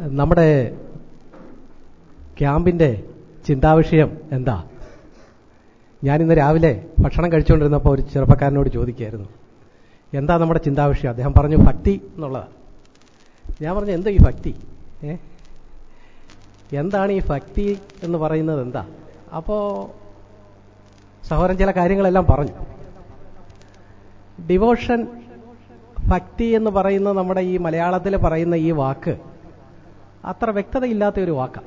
നമ്മുടെ ക്യാമ്പിന്റെ ചിന്താവിഷയം എന്താ ഞാൻ ഇന്ന് രാവിലെ ഭക്ഷണം കഴിച്ചുകൊണ്ടിരുന്നപ്പോൾ ഒരു ചെറുപ്പക്കാരനോട് ചോദിക്കുകയായിരുന്നു എന്താ നമ്മുടെ ചിന്താവിഷയം അദ്ദേഹം പറഞ്ഞു ഭക്തി എന്നുള്ളതാണ് ഞാൻ പറഞ്ഞു എന്താ ഈ ഭക്തി ഏ എന്താണ് ഈ ഭക്തി എന്ന് പറയുന്നത് എന്താ അപ്പോ സഹോദരൻ ചില കാര്യങ്ങളെല്ലാം പറഞ്ഞു ഡിവോഷൻ ഭക്തി എന്ന് പറയുന്ന നമ്മുടെ ഈ മലയാളത്തിൽ പറയുന്ന ഈ വാക്ക് അത്ര വ്യക്തതയില്ലാത്ത ഒരു വാക്കാണ്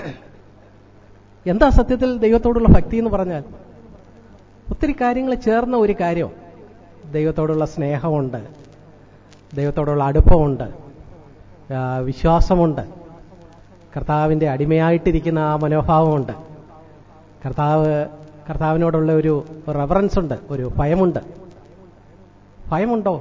എന്താ സത്യത്തിൽ ദൈവത്തോടുള്ള ഭക്തി എന്ന് പറഞ്ഞാൽ ഒത്തിരി കാര്യങ്ങൾ ചേർന്ന ഒരു കാര്യം ദൈവത്തോടുള്ള സ്നേഹമുണ്ട് ദൈവത്തോടുള്ള അടുപ്പമുണ്ട് വിശ്വാസമുണ്ട് കർത്താവിൻ്റെ അടിമയായിട്ടിരിക്കുന്ന ആ മനോഭാവമുണ്ട് കർത്താവ് കർത്താവിനോടുള്ള ഒരു റെഫറൻസ് ഉണ്ട് ഒരു ഭയമുണ്ട് ഭയമുണ്ടോ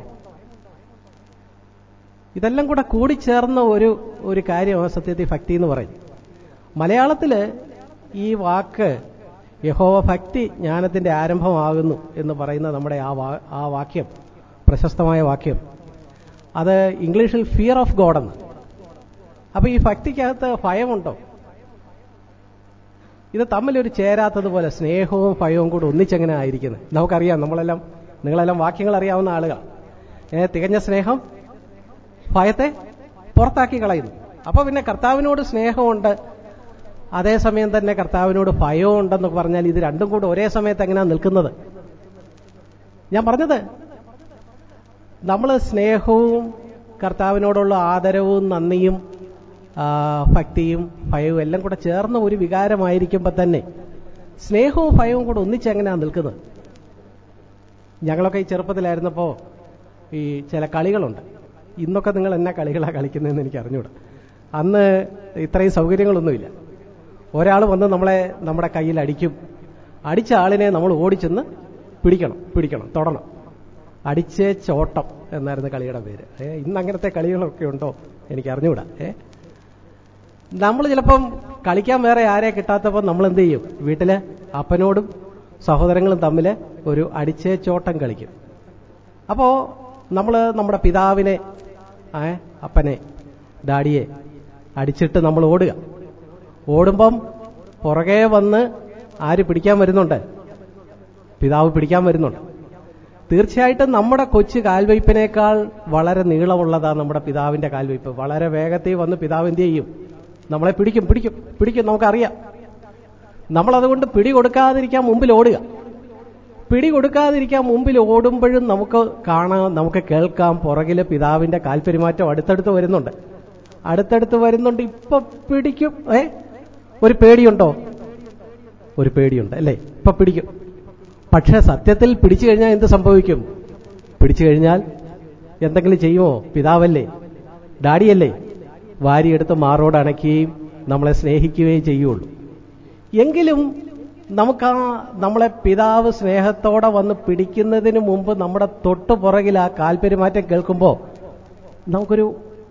ഇതെല്ലാം കൂടെ കൂടിച്ചേർന്ന ഒരു ഒരു കാര്യമാണ് സത്യത്തിൽ ഭക്തി എന്ന് പറയും മലയാളത്തിൽ ഈ വാക്ക് യഹോവ ഭക്തി ജ്ഞാനത്തിന്റെ ആരംഭമാകുന്നു എന്ന് പറയുന്ന നമ്മുടെ ആ ആ വാക്യം പ്രശസ്തമായ വാക്യം അത് ഇംഗ്ലീഷിൽ ഫിയർ ഓഫ് ഗോഡ് എന്ന് അപ്പൊ ഈ ഭക്തിക്കകത്ത് ഭയമുണ്ടോ ഇത് തമ്മിലൊരു ചേരാത്തതുപോലെ സ്നേഹവും ഭയവും കൂടെ ഒന്നിച്ചെങ്ങനെ ആയിരിക്കുന്നത് നമുക്കറിയാം നമ്മളെല്ലാം നിങ്ങളെല്ലാം വാക്യങ്ങൾ അറിയാവുന്ന ആളുകൾ ഏ തികഞ്ഞ സ്നേഹം ഭയത്തെ പുറത്താക്കി കളയുന്നു അപ്പൊ പിന്നെ കർത്താവിനോട് സ്നേഹമുണ്ട് അതേസമയം തന്നെ കർത്താവിനോട് ഭയവും ഉണ്ടെന്ന് പറഞ്ഞാൽ ഇത് രണ്ടും കൂടെ ഒരേ സമയത്ത് എങ്ങനെയാണ് നിൽക്കുന്നത് ഞാൻ പറഞ്ഞത് നമ്മൾ സ്നേഹവും കർത്താവിനോടുള്ള ആദരവും നന്ദിയും ഭക്തിയും ഭയവും എല്ലാം കൂടെ ചേർന്ന ഒരു വികാരമായിരിക്കുമ്പോൾ തന്നെ സ്നേഹവും ഭയവും കൂടെ ഒന്നിച്ചെങ്ങനെയാണ് നിൽക്കുന്നത് ഞങ്ങളൊക്കെ ഈ ചെറുപ്പത്തിലായിരുന്നപ്പോൾ ഈ ചില കളികളുണ്ട് ഇന്നൊക്കെ നിങ്ങൾ എന്നാ കളികളാണ് കളിക്കുന്നതെന്ന് എനിക്ക് അറിഞ്ഞൂടാ അന്ന് ഇത്രയും സൗകര്യങ്ങളൊന്നുമില്ല ഒരാൾ വന്ന് നമ്മളെ നമ്മുടെ കയ്യിൽ അടിക്കും അടിച്ച ആളിനെ നമ്മൾ ഓടിച്ചെന്ന് പിടിക്കണം പിടിക്കണം തൊടണം അടിച്ചേ ചോട്ടം എന്നായിരുന്നു കളിയുടെ പേര് ഏ ഇന്ന് അങ്ങനത്തെ കളികളൊക്കെ ഉണ്ടോ എനിക്ക് അറിഞ്ഞുകൂടാ ഏ നമ്മൾ ചിലപ്പം കളിക്കാൻ വേറെ ആരെ കിട്ടാത്തപ്പോൾ നമ്മൾ എന്ത് ചെയ്യും വീട്ടില് അപ്പനോടും സഹോദരങ്ങളും തമ്മിൽ ഒരു അടിച്ചേ ചോട്ടം കളിക്കും അപ്പോ നമ്മൾ നമ്മുടെ പിതാവിനെ അപ്പനെ ഡാഡിയെ അടിച്ചിട്ട് നമ്മൾ ഓടുക ഓടുമ്പം പുറകെ വന്ന് ആര് പിടിക്കാൻ വരുന്നുണ്ട് പിതാവ് പിടിക്കാൻ വരുന്നുണ്ട് തീർച്ചയായിട്ടും നമ്മുടെ കൊച്ചു കാൽവയ്പ്പിനേക്കാൾ വളരെ നീളമുള്ളതാണ് നമ്മുടെ പിതാവിന്റെ കാൽവയ്പ്പ് വളരെ വേഗത്തിൽ വന്ന് പിതാവ് എന്ത് ചെയ്യും നമ്മളെ പിടിക്കും പിടിക്കും പിടിക്കും നമുക്കറിയാം നമ്മളതുകൊണ്ട് പിടി കൊടുക്കാതിരിക്കാൻ മുമ്പിൽ ഓടുക പിടി കൊടുക്കാതിരിക്കാൻ മുമ്പിൽ ഓടുമ്പോഴും നമുക്ക് കാണാം നമുക്ക് കേൾക്കാം പുറകില് പിതാവിന്റെ കാൽപെരുമാറ്റം അടുത്തടുത്ത് വരുന്നുണ്ട് അടുത്തടുത്ത് വരുന്നുണ്ട് ഇപ്പൊ പിടിക്കും ഏ ഒരു പേടിയുണ്ടോ ഒരു പേടിയുണ്ട് അല്ലേ ഇപ്പൊ പിടിക്കും പക്ഷെ സത്യത്തിൽ പിടിച്ചു കഴിഞ്ഞാൽ എന്ത് സംഭവിക്കും പിടിച്ചു കഴിഞ്ഞാൽ എന്തെങ്കിലും ചെയ്യുമോ പിതാവല്ലേ ഡാഡിയല്ലേ വാരിയെടുത്ത് മാറോട് അണയ്ക്കുകയും നമ്മളെ സ്നേഹിക്കുകയും ചെയ്യുള്ളൂ എങ്കിലും നമുക്ക് ആ നമ്മളെ പിതാവ് സ്നേഹത്തോടെ വന്ന് പിടിക്കുന്നതിന് മുമ്പ് നമ്മുടെ തൊട്ടു പുറകിൽ ആ കാൽപെരുമാറ്റം കേൾക്കുമ്പോൾ നമുക്കൊരു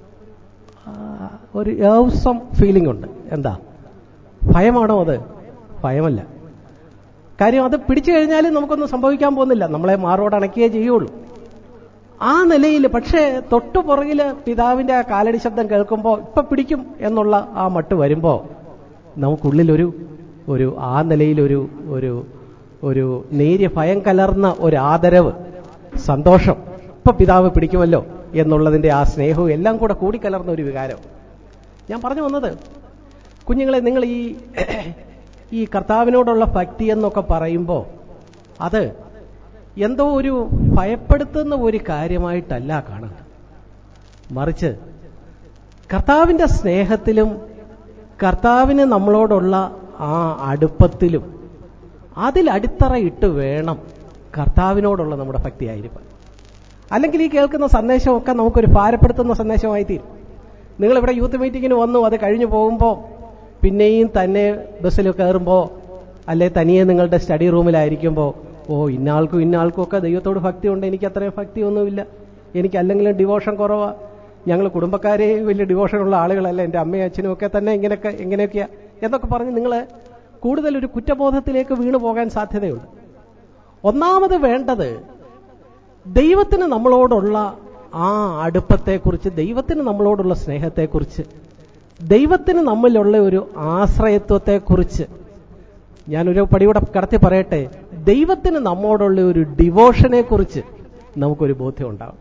ഒരു ഏവസം ഫീലിംഗ് ഉണ്ട് എന്താ ഭയമാണോ അത് ഭയമല്ല കാര്യം അത് പിടിച്ചു കഴിഞ്ഞാൽ നമുക്കൊന്നും സംഭവിക്കാൻ പോകുന്നില്ല നമ്മളെ മാറോട് അണയ്ക്കുകയേ ചെയ്യുള്ളൂ ആ നിലയിൽ പക്ഷേ തൊട്ടു പുറകില് പിതാവിന്റെ ആ കാലടി ശബ്ദം കേൾക്കുമ്പോൾ ഇപ്പൊ പിടിക്കും എന്നുള്ള ആ മട്ട് വരുമ്പോൾ നമുക്കുള്ളിലൊരു ഒരു ആ നിലയിലൊരു ഒരു ഒരു നേരിയ ഭയം കലർന്ന ഒരു ആദരവ് സന്തോഷം ഇപ്പൊ പിതാവ് പിടിക്കുമല്ലോ എന്നുള്ളതിന്റെ ആ സ്നേഹവും എല്ലാം കൂടെ കൂടിക്കലർന്ന ഒരു വികാരം ഞാൻ പറഞ്ഞു വന്നത് കുഞ്ഞുങ്ങളെ നിങ്ങൾ ഈ ഈ കർത്താവിനോടുള്ള ഭക്തി എന്നൊക്കെ പറയുമ്പോൾ അത് എന്തോ ഒരു ഭയപ്പെടുത്തുന്ന ഒരു കാര്യമായിട്ടല്ല കാണുന്നത് മറിച്ച് കർത്താവിന്റെ സ്നേഹത്തിലും കർത്താവിന് നമ്മളോടുള്ള ആ അടുപ്പത്തിലും അതിൽ അടിത്തറയിട്ട് വേണം കർത്താവിനോടുള്ള നമ്മുടെ ഭക്തിയായിരിക്കും അല്ലെങ്കിൽ ഈ കേൾക്കുന്ന സന്ദേശമൊക്കെ നമുക്കൊരു ഭാരപ്പെടുത്തുന്ന സന്ദേശമായി തീരും നിങ്ങളിവിടെ യൂത്ത് മീറ്റിങ്ങിന് വന്നു അത് കഴിഞ്ഞു പോകുമ്പോൾ പിന്നെയും തന്നെ ബസ്സിൽ കയറുമ്പോൾ അല്ലെ തനിയെ നിങ്ങളുടെ സ്റ്റഡി റൂമിലായിരിക്കുമ്പോൾ ഓ ഇന്നാൾക്കും ഇന്നാൾക്കും ഒക്കെ ദൈവത്തോട് ഭക്തി ഉണ്ട് എനിക്ക് അത്രയും ഭക്തിയൊന്നുമില്ല എനിക്ക് അല്ലെങ്കിലും ഡിവോഷൻ കുറവാ ഞങ്ങൾ കുടുംബക്കാരെ വലിയ ഡിവോഷനുള്ള ആളുകളല്ല എൻ്റെ അമ്മയും അച്ഛനും ഒക്കെ തന്നെ ഇങ്ങനെയൊക്കെ എങ്ങനെയൊക്കെയാ എന്നൊക്കെ പറഞ്ഞ് നിങ്ങൾ കൂടുതൽ ഒരു കുറ്റബോധത്തിലേക്ക് വീണു പോകാൻ സാധ്യതയുണ്ട് ഒന്നാമത് വേണ്ടത് ദൈവത്തിന് നമ്മളോടുള്ള ആ അടുപ്പത്തെക്കുറിച്ച് ദൈവത്തിന് നമ്മളോടുള്ള സ്നേഹത്തെക്കുറിച്ച് ദൈവത്തിന് നമ്മിലുള്ള ഒരു ആശ്രയത്വത്തെക്കുറിച്ച് ഞാനൊരു പടിയൂടെ കടത്തി പറയട്ടെ ദൈവത്തിന് നമ്മോടുള്ള ഒരു ഡിവോഷനെ കുറിച്ച് നമുക്കൊരു ബോധ്യം ഉണ്ടാവും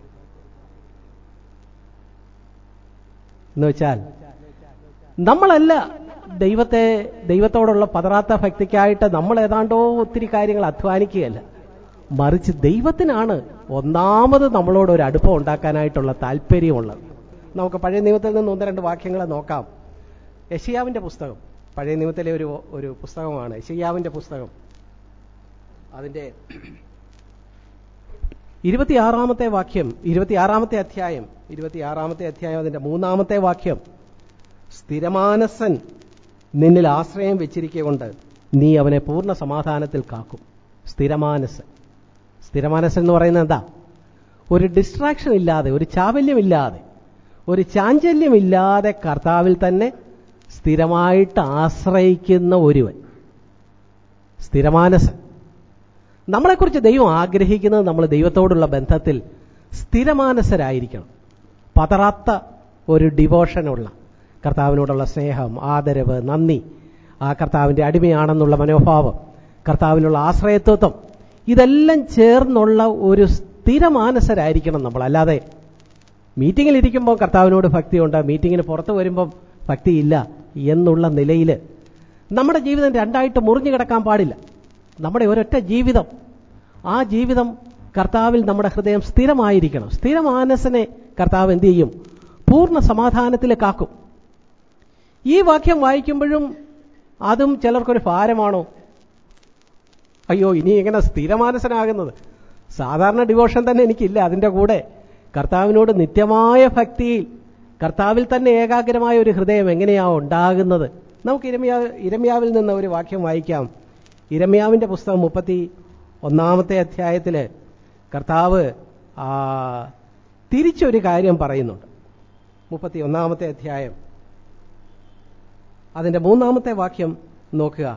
എന്ന് വെച്ചാൽ നമ്മളല്ല ദൈവത്തെ ദൈവത്തോടുള്ള പതറാത്ത ഭക്തിക്കായിട്ട് നമ്മൾ ഏതാണ്ടോ ഒത്തിരി കാര്യങ്ങൾ അധ്വാനിക്കുകയല്ല മറിച്ച് ദൈവത്തിനാണ് ഒന്നാമത് നമ്മളോട് ഒരു അടുപ്പം ഉണ്ടാക്കാനായിട്ടുള്ള താല്പര്യമുള്ളത് നമുക്ക് പഴയ നിയമത്തിൽ നിന്ന് ഒന്ന് രണ്ട് വാക്യങ്ങൾ നോക്കാം യഷിയാവിന്റെ പുസ്തകം പഴയ നിയമത്തിലെ ഒരു ഒരു പുസ്തകമാണ് യഷിയാവിന്റെ പുസ്തകം അതിന്റെ ഇരുപത്തിയാറാമത്തെ വാക്യം ഇരുപത്തിയാറാമത്തെ അധ്യായം ഇരുപത്തിയാറാമത്തെ അധ്യായം അതിന്റെ മൂന്നാമത്തെ വാക്യം സ്ഥിരമാനസൻ നിന്നിൽ ആശ്രയം വെച്ചിരിക്കൊണ്ട് നീ അവനെ പൂർണ്ണ സമാധാനത്തിൽ കാക്കും സ്ഥിരമാനസൻ സ്ഥിരമാനസൻ എന്ന് പറയുന്നത് എന്താ ഒരു ഡിസ്ട്രാക്ഷൻ ഇല്ലാതെ ഒരു ചാബല്യമില്ലാതെ ഒരു ചാഞ്ചല്യമില്ലാതെ കർത്താവിൽ തന്നെ സ്ഥിരമായിട്ട് ആശ്രയിക്കുന്ന ഒരുവൻ സ്ഥിരമാനസൻ നമ്മളെക്കുറിച്ച് ദൈവം ആഗ്രഹിക്കുന്നത് നമ്മൾ ദൈവത്തോടുള്ള ബന്ധത്തിൽ സ്ഥിരമാനസരായിരിക്കണം പതറാത്ത ഒരു ഡിവോഷനുള്ള കർത്താവിനോടുള്ള സ്നേഹം ആദരവ് നന്ദി ആ കർത്താവിന്റെ അടിമയാണെന്നുള്ള മനോഭാവം കർത്താവിനുള്ള ആശ്രയത്വത്വം ഇതെല്ലാം ചേർന്നുള്ള ഒരു സ്ഥിരമാനസരായിരിക്കണം നമ്മൾ അല്ലാതെ മീറ്റിങ്ങിൽ ഇരിക്കുമ്പോൾ കർത്താവിനോട് ഭക്തിയുണ്ട് മീറ്റിങ്ങിന് പുറത്ത് വരുമ്പം ഭക്തിയില്ല എന്നുള്ള നിലയിൽ നമ്മുടെ ജീവിതം രണ്ടായിട്ട് മുറിഞ്ഞു കിടക്കാൻ പാടില്ല നമ്മുടെ ഒരൊറ്റ ജീവിതം ആ ജീവിതം കർത്താവിൽ നമ്മുടെ ഹൃദയം സ്ഥിരമായിരിക്കണം സ്ഥിരമാനസനെ കർത്താവ് എന്ത് ചെയ്യും പൂർണ്ണ സമാധാനത്തിൽ കാക്കും ഈ വാക്യം വായിക്കുമ്പോഴും അതും ചിലർക്കൊരു ഭാരമാണോ അയ്യോ ഇനി എങ്ങനെ സ്ഥിരമാനസനാകുന്നത് സാധാരണ ഡിവോഷൻ തന്നെ എനിക്കില്ല അതിൻ്റെ കൂടെ കർത്താവിനോട് നിത്യമായ ഭക്തിയിൽ കർത്താവിൽ തന്നെ ഏകാഗ്രമായ ഒരു ഹൃദയം എങ്ങനെയാ ഉണ്ടാകുന്നത് നമുക്ക് ഇരമ്യാ ഇരമ്യാവിൽ നിന്ന് ഒരു വാക്യം വായിക്കാം ഇരമ്യാവിന്റെ പുസ്തകം മുപ്പത്തി ഒന്നാമത്തെ അധ്യായത്തിൽ കർത്താവ് ആ, തിരിച്ചൊരു കാര്യം പറയുന്നുണ്ട് മുപ്പത്തി ഒന്നാമത്തെ അധ്യായം അതിന്റെ മൂന്നാമത്തെ വാക്യം നോക്കുക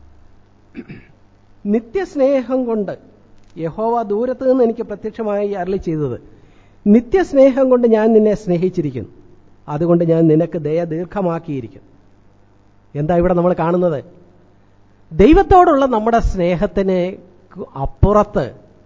നിത്യസ്നേഹം കൊണ്ട് യഹോവ ദൂരത്ത് നിന്ന് എനിക്ക് പ്രത്യക്ഷമായി അരളി ചെയ്തത് നിത്യസ്നേഹം കൊണ്ട് ഞാൻ നിന്നെ സ്നേഹിച്ചിരിക്കുന്നു അതുകൊണ്ട് ഞാൻ നിനക്ക് ദയ ദീർഘമാക്കിയിരിക്കുന്നു എന്താ ഇവിടെ നമ്മൾ കാണുന്നത് ദൈവത്തോടുള്ള നമ്മുടെ സ്നേഹത്തിന് അപ്പുറത്ത്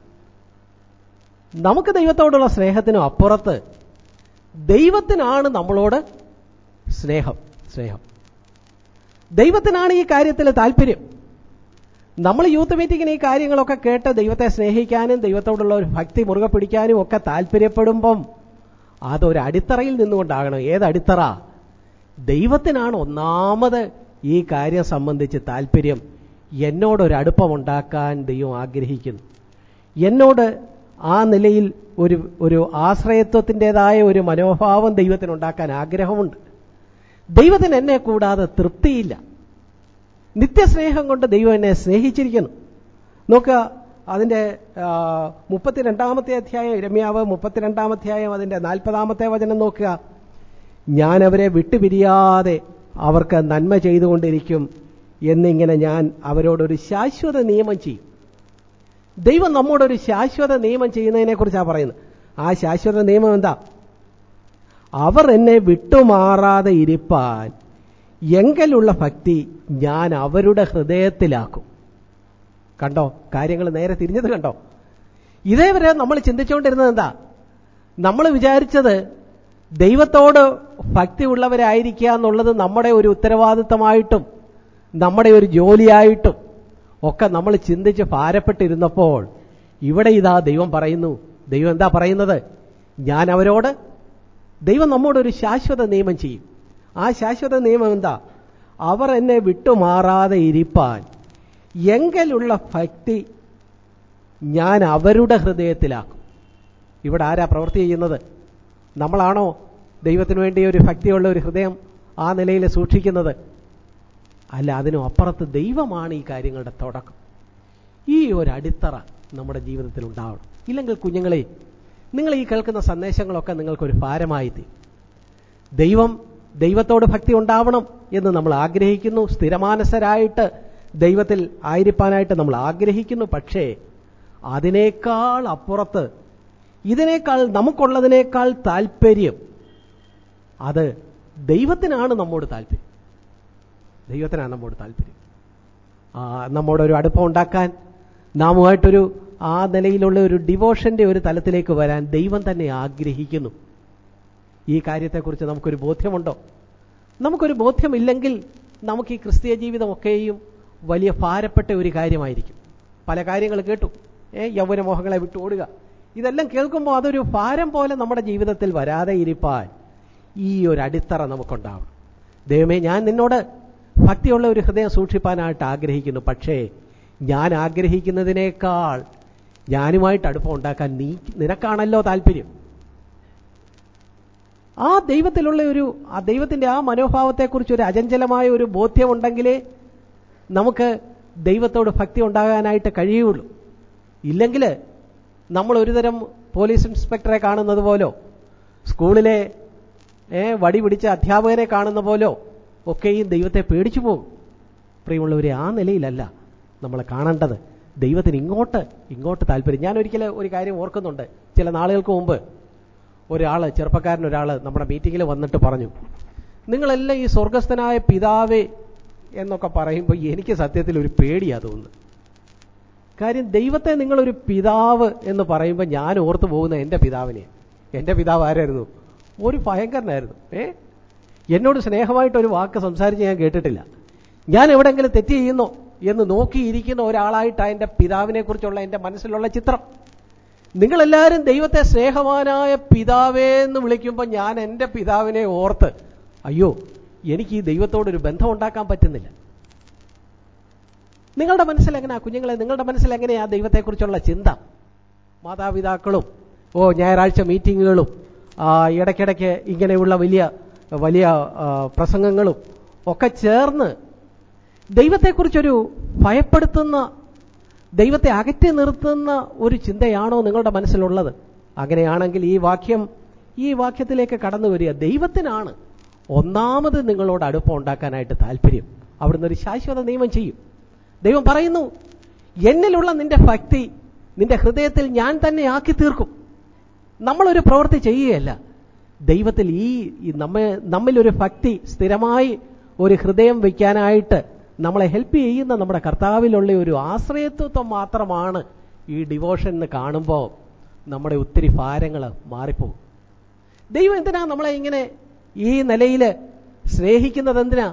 നമുക്ക് ദൈവത്തോടുള്ള സ്നേഹത്തിനും അപ്പുറത്ത് ദൈവത്തിനാണ് നമ്മളോട് സ്നേഹം സ്നേഹം ദൈവത്തിനാണ് ഈ കാര്യത്തിൽ താല്പര്യം നമ്മൾ യൂത്ത് മീറ്റിങ്ങിന് ഈ കാര്യങ്ങളൊക്കെ കേട്ട് ദൈവത്തെ സ്നേഹിക്കാനും ദൈവത്തോടുള്ള ഒരു ഭക്തി മുറുകെ പിടിക്കാനും ഒക്കെ താല്പര്യപ്പെടുമ്പം അതൊരു അടിത്തറയിൽ നിന്നുകൊണ്ടാകണം ഏത് അടിത്തറ ദൈവത്തിനാണ് ഒന്നാമത് ഈ കാര്യം സംബന്ധിച്ച് താല്പര്യം എന്നോടൊരടുപ്പമുണ്ടാക്കാൻ ദൈവം ആഗ്രഹിക്കുന്നു എന്നോട് ആ നിലയിൽ ഒരു ഒരു ആശ്രയത്വത്തിൻ്റെതായ ഒരു മനോഭാവം ദൈവത്തിനുണ്ടാക്കാൻ ആഗ്രഹമുണ്ട് ദൈവത്തിന് എന്നെ കൂടാതെ തൃപ്തിയില്ല നിത്യസ്നേഹം കൊണ്ട് ദൈവം എന്നെ സ്നേഹിച്ചിരിക്കുന്നു നോക്കുക അതിന്റെ ആ, മുപ്പത്തിരണ്ടാമത്തെ അധ്യായം ഇരമ്യാവ് മുപ്പത്തിരണ്ടാമത്തെ അധ്യായം അതിന്റെ നാൽപ്പതാമത്തെ വചനം നോക്കുക ഞാൻ അവരെ വിട്ടുപിരിയാതെ അവർക്ക് നന്മ ചെയ്തുകൊണ്ടിരിക്കും എന്നിങ്ങനെ ഞാൻ അവരോടൊരു ശാശ്വത നിയമം ചെയ്യും ദൈവം നമ്മോടൊരു ശാശ്വത നിയമം ചെയ്യുന്നതിനെ കുറിച്ചാണ് പറയുന്നത് ആ ശാശ്വത നിയമം എന്താ അവർ എന്നെ വിട്ടുമാറാതെ ഇരിപ്പാൻ എങ്കലുള്ള ഭക്തി ഞാൻ അവരുടെ ഹൃദയത്തിലാക്കും കണ്ടോ കാര്യങ്ങൾ നേരെ തിരിഞ്ഞത് കണ്ടോ ഇതേവരെ നമ്മൾ ചിന്തിച്ചുകൊണ്ടിരുന്നത് എന്താ നമ്മൾ വിചാരിച്ചത് ദൈവത്തോട് ഭക്തി ഉള്ളവരായിരിക്കുക എന്നുള്ളത് നമ്മുടെ ഒരു ഉത്തരവാദിത്തമായിട്ടും നമ്മുടെ ഒരു ജോലിയായിട്ടും ഒക്കെ നമ്മൾ ചിന്തിച്ച് ഭാരപ്പെട്ടിരുന്നപ്പോൾ ഇവിടെ ഇതാ ദൈവം പറയുന്നു ദൈവം എന്താ പറയുന്നത് ഞാൻ അവരോട് ദൈവം നമ്മോടൊരു ശാശ്വത നിയമം ചെയ്യും ആ ശാശ്വത നിയമം എന്താ അവർ എന്നെ വിട്ടുമാറാതെ ഇരിപ്പാൻ എങ്കലുള്ള ഭക്തി ഞാൻ അവരുടെ ഹൃദയത്തിലാക്കും ഇവിടെ ആരാ പ്രവൃത്തി ചെയ്യുന്നത് നമ്മളാണോ ദൈവത്തിന് വേണ്ടി ഒരു ഭക്തിയുള്ള ഒരു ഹൃദയം ആ നിലയിൽ സൂക്ഷിക്കുന്നത് അല്ല അതിനും അപ്പുറത്ത് ദൈവമാണ് ഈ കാര്യങ്ങളുടെ തുടക്കം ഈ ഒരു അടിത്തറ നമ്മുടെ ജീവിതത്തിൽ ഉണ്ടാവണം ഇല്ലെങ്കിൽ കുഞ്ഞുങ്ങളെ നിങ്ങൾ ഈ കേൾക്കുന്ന സന്ദേശങ്ങളൊക്കെ നിങ്ങൾക്കൊരു ഭാരമായി തീരും ദൈവം ദൈവത്തോട് ഭക്തി ഉണ്ടാവണം എന്ന് നമ്മൾ ആഗ്രഹിക്കുന്നു സ്ഥിരമാനസരായിട്ട് ദൈവത്തിൽ ആയിരിക്കാനായിട്ട് നമ്മൾ ആഗ്രഹിക്കുന്നു പക്ഷേ അതിനേക്കാൾ അപ്പുറത്ത് ഇതിനേക്കാൾ നമുക്കുള്ളതിനേക്കാൾ താല്പര്യം അത് ദൈവത്തിനാണ് നമ്മോട് താല്പര്യം ദൈവത്തിനാണ് നമ്മോട് താല്പര്യം ആ, നമ്മോട് ഒരു അടുപ്പം ഉണ്ടാക്കാൻ നാമുമായിട്ടൊരു ആ നിലയിലുള്ള ഒരു ഡിവോഷന്റെ ഒരു തലത്തിലേക്ക് വരാൻ ദൈവം തന്നെ ആഗ്രഹിക്കുന്നു ഈ കാര്യത്തെക്കുറിച്ച് നമുക്കൊരു ബോധ്യമുണ്ടോ നമുക്കൊരു ബോധ്യമില്ലെങ്കിൽ നമുക്ക് ഈ ക്രിസ്തീയ ജീവിതമൊക്കെയും വലിയ ഭാരപ്പെട്ട ഒരു കാര്യമായിരിക്കും പല കാര്യങ്ങൾ കേട്ടു ഏ യൗവനമോഹങ്ങളെ വിട്ടു ഓടുക ഇതെല്ലാം കേൾക്കുമ്പോൾ അതൊരു ഭാരം പോലെ നമ്മുടെ ജീവിതത്തിൽ വരാതെ ഇരിപ്പാൻ ഈ ഒരു അടിത്തറ നമുക്കുണ്ടാവണം ദൈവമേ ഞാൻ നിന്നോട് ഭക്തിയുള്ള ഒരു ഹൃദയം സൂക്ഷിപ്പാനായിട്ട് ആഗ്രഹിക്കുന്നു പക്ഷേ ഞാൻ ആഗ്രഹിക്കുന്നതിനേക്കാൾ ഞാനുമായിട്ട് അടുപ്പം ഉണ്ടാക്കാൻ നീ നിനക്കാണല്ലോ താല്പര്യം ആ ദൈവത്തിലുള്ള ഒരു ആ ദൈവത്തിന്റെ ആ മനോഭാവത്തെക്കുറിച്ച് ഒരു അചഞ്ചലമായ ഒരു ബോധ്യമുണ്ടെങ്കിലേ നമുക്ക് ദൈവത്തോട് ഭക്തി ഉണ്ടാകാനായിട്ട് കഴിയുള്ളൂ ഇല്ലെങ്കിൽ നമ്മൾ ഒരുതരം പോലീസ് ഇൻസ്പെക്ടറെ കാണുന്നത് പോലോ സ്കൂളിലെ ഏ, വടി പിടിച്ച അധ്യാപകനെ കാണുന്ന പോലോ ഒക്കെയും ദൈവത്തെ പേടിച്ചു പോകും പ്രിയമുള്ളവരെ ആ നിലയിലല്ല നമ്മൾ കാണേണ്ടത് ദൈവത്തിന് ഇങ്ങോട്ട് ഇങ്ങോട്ട് താല്പര്യം ഞാൻ ഒരിക്കലും ഒരു കാര്യം ഓർക്കുന്നുണ്ട് ചില നാളുകൾക്ക് മുമ്പ് ഒരാൾ ചെറുപ്പക്കാരൻ ഒരാൾ നമ്മുടെ മീറ്റിങ്ങിൽ വന്നിട്ട് പറഞ്ഞു നിങ്ങളെല്ലാം ഈ സ്വർഗസ്ഥനായ പിതാവേ എന്നൊക്കെ പറയുമ്പോൾ എനിക്ക് സത്യത്തിൽ ഒരു പേടിയാ തോന്നുന്നു കാര്യം ദൈവത്തെ നിങ്ങളൊരു പിതാവ് എന്ന് പറയുമ്പോൾ ഞാൻ ഓർത്തു പോകുന്ന എൻ്റെ പിതാവിനെ എൻ്റെ പിതാവ് ആരായിരുന്നു ഒരു ഭയങ്കരനായിരുന്നു ഏ എന്നോട് സ്നേഹമായിട്ട് ഒരു വാക്ക് സംസാരിച്ച് ഞാൻ കേട്ടിട്ടില്ല ഞാൻ എവിടെങ്കിലും തെറ്റ് ചെയ്യുന്നോ എന്ന് നോക്കിയിരിക്കുന്ന ഒരാളായിട്ടാണ് എൻ്റെ പിതാവിനെ കുറിച്ചുള്ള എൻ്റെ മനസ്സിലുള്ള ചിത്രം നിങ്ങളെല്ലാവരും ദൈവത്തെ സ്നേഹവാനായ പിതാവേ എന്ന് വിളിക്കുമ്പോൾ ഞാൻ എൻ്റെ പിതാവിനെ ഓർത്ത് അയ്യോ എനിക്ക് ഈ ദൈവത്തോടൊരു ബന്ധം ഉണ്ടാക്കാൻ പറ്റുന്നില്ല നിങ്ങളുടെ മനസ്സിൽ എങ്ങനെയാ കുഞ്ഞുങ്ങളെ നിങ്ങളുടെ മനസ്സിൽ എങ്ങനെയാ ദൈവത്തെക്കുറിച്ചുള്ള ചിന്ത മാതാപിതാക്കളും ഓ ഞായറാഴ്ച മീറ്റിങ്ങുകളും ആ, ഇടയ്ക്കിടയ്ക്ക് ഇങ്ങനെയുള്ള വലിയ വലിയ ആ, പ്രസംഗങ്ങളും ഒക്കെ ചേർന്ന് ദൈവത്തെക്കുറിച്ചൊരു ഭയപ്പെടുത്തുന്ന ദൈവത്തെ അകറ്റി നിർത്തുന്ന ഒരു ചിന്തയാണോ നിങ്ങളുടെ മനസ്സിലുള്ളത് അങ്ങനെയാണെങ്കിൽ ഈ വാക്യം ഈ വാക്യത്തിലേക്ക് കടന്നു വരിക ദൈവത്തിനാണ് ഒന്നാമത് നിങ്ങളോട് അടുപ്പം ഉണ്ടാക്കാനായിട്ട് താല്പര്യം അവിടുന്ന് ഒരു ശാശ്വത നിയമം ചെയ്യും ദൈവം പറയുന്നു എന്നിലുള്ള നിന്റെ ഭക്തി നിന്റെ ഹൃദയത്തിൽ ഞാൻ തന്നെ ആക്കി തീർക്കും നമ്മളൊരു പ്രവൃത്തി ചെയ്യുകയല്ല ദൈവത്തിൽ ഈ ഈ നമ്മ നമ്മിലൊരു ഭക്തി സ്ഥിരമായി ഒരു ഹൃദയം വയ്ക്കാനായിട്ട് നമ്മളെ ഹെൽപ്പ് ചെയ്യുന്ന നമ്മുടെ കർത്താവിലുള്ള ഒരു ആശ്രയത്വം മാത്രമാണ് ഈ ഡിവോഷൻ എന്ന് കാണുമ്പോൾ നമ്മുടെ ഒത്തിരി ഭാരങ്ങൾ മാറിപ്പോകും ദൈവം എന്തിനാ നമ്മളെ ഇങ്ങനെ ഈ നിലയിൽ സ്നേഹിക്കുന്നത് എന്തിനാ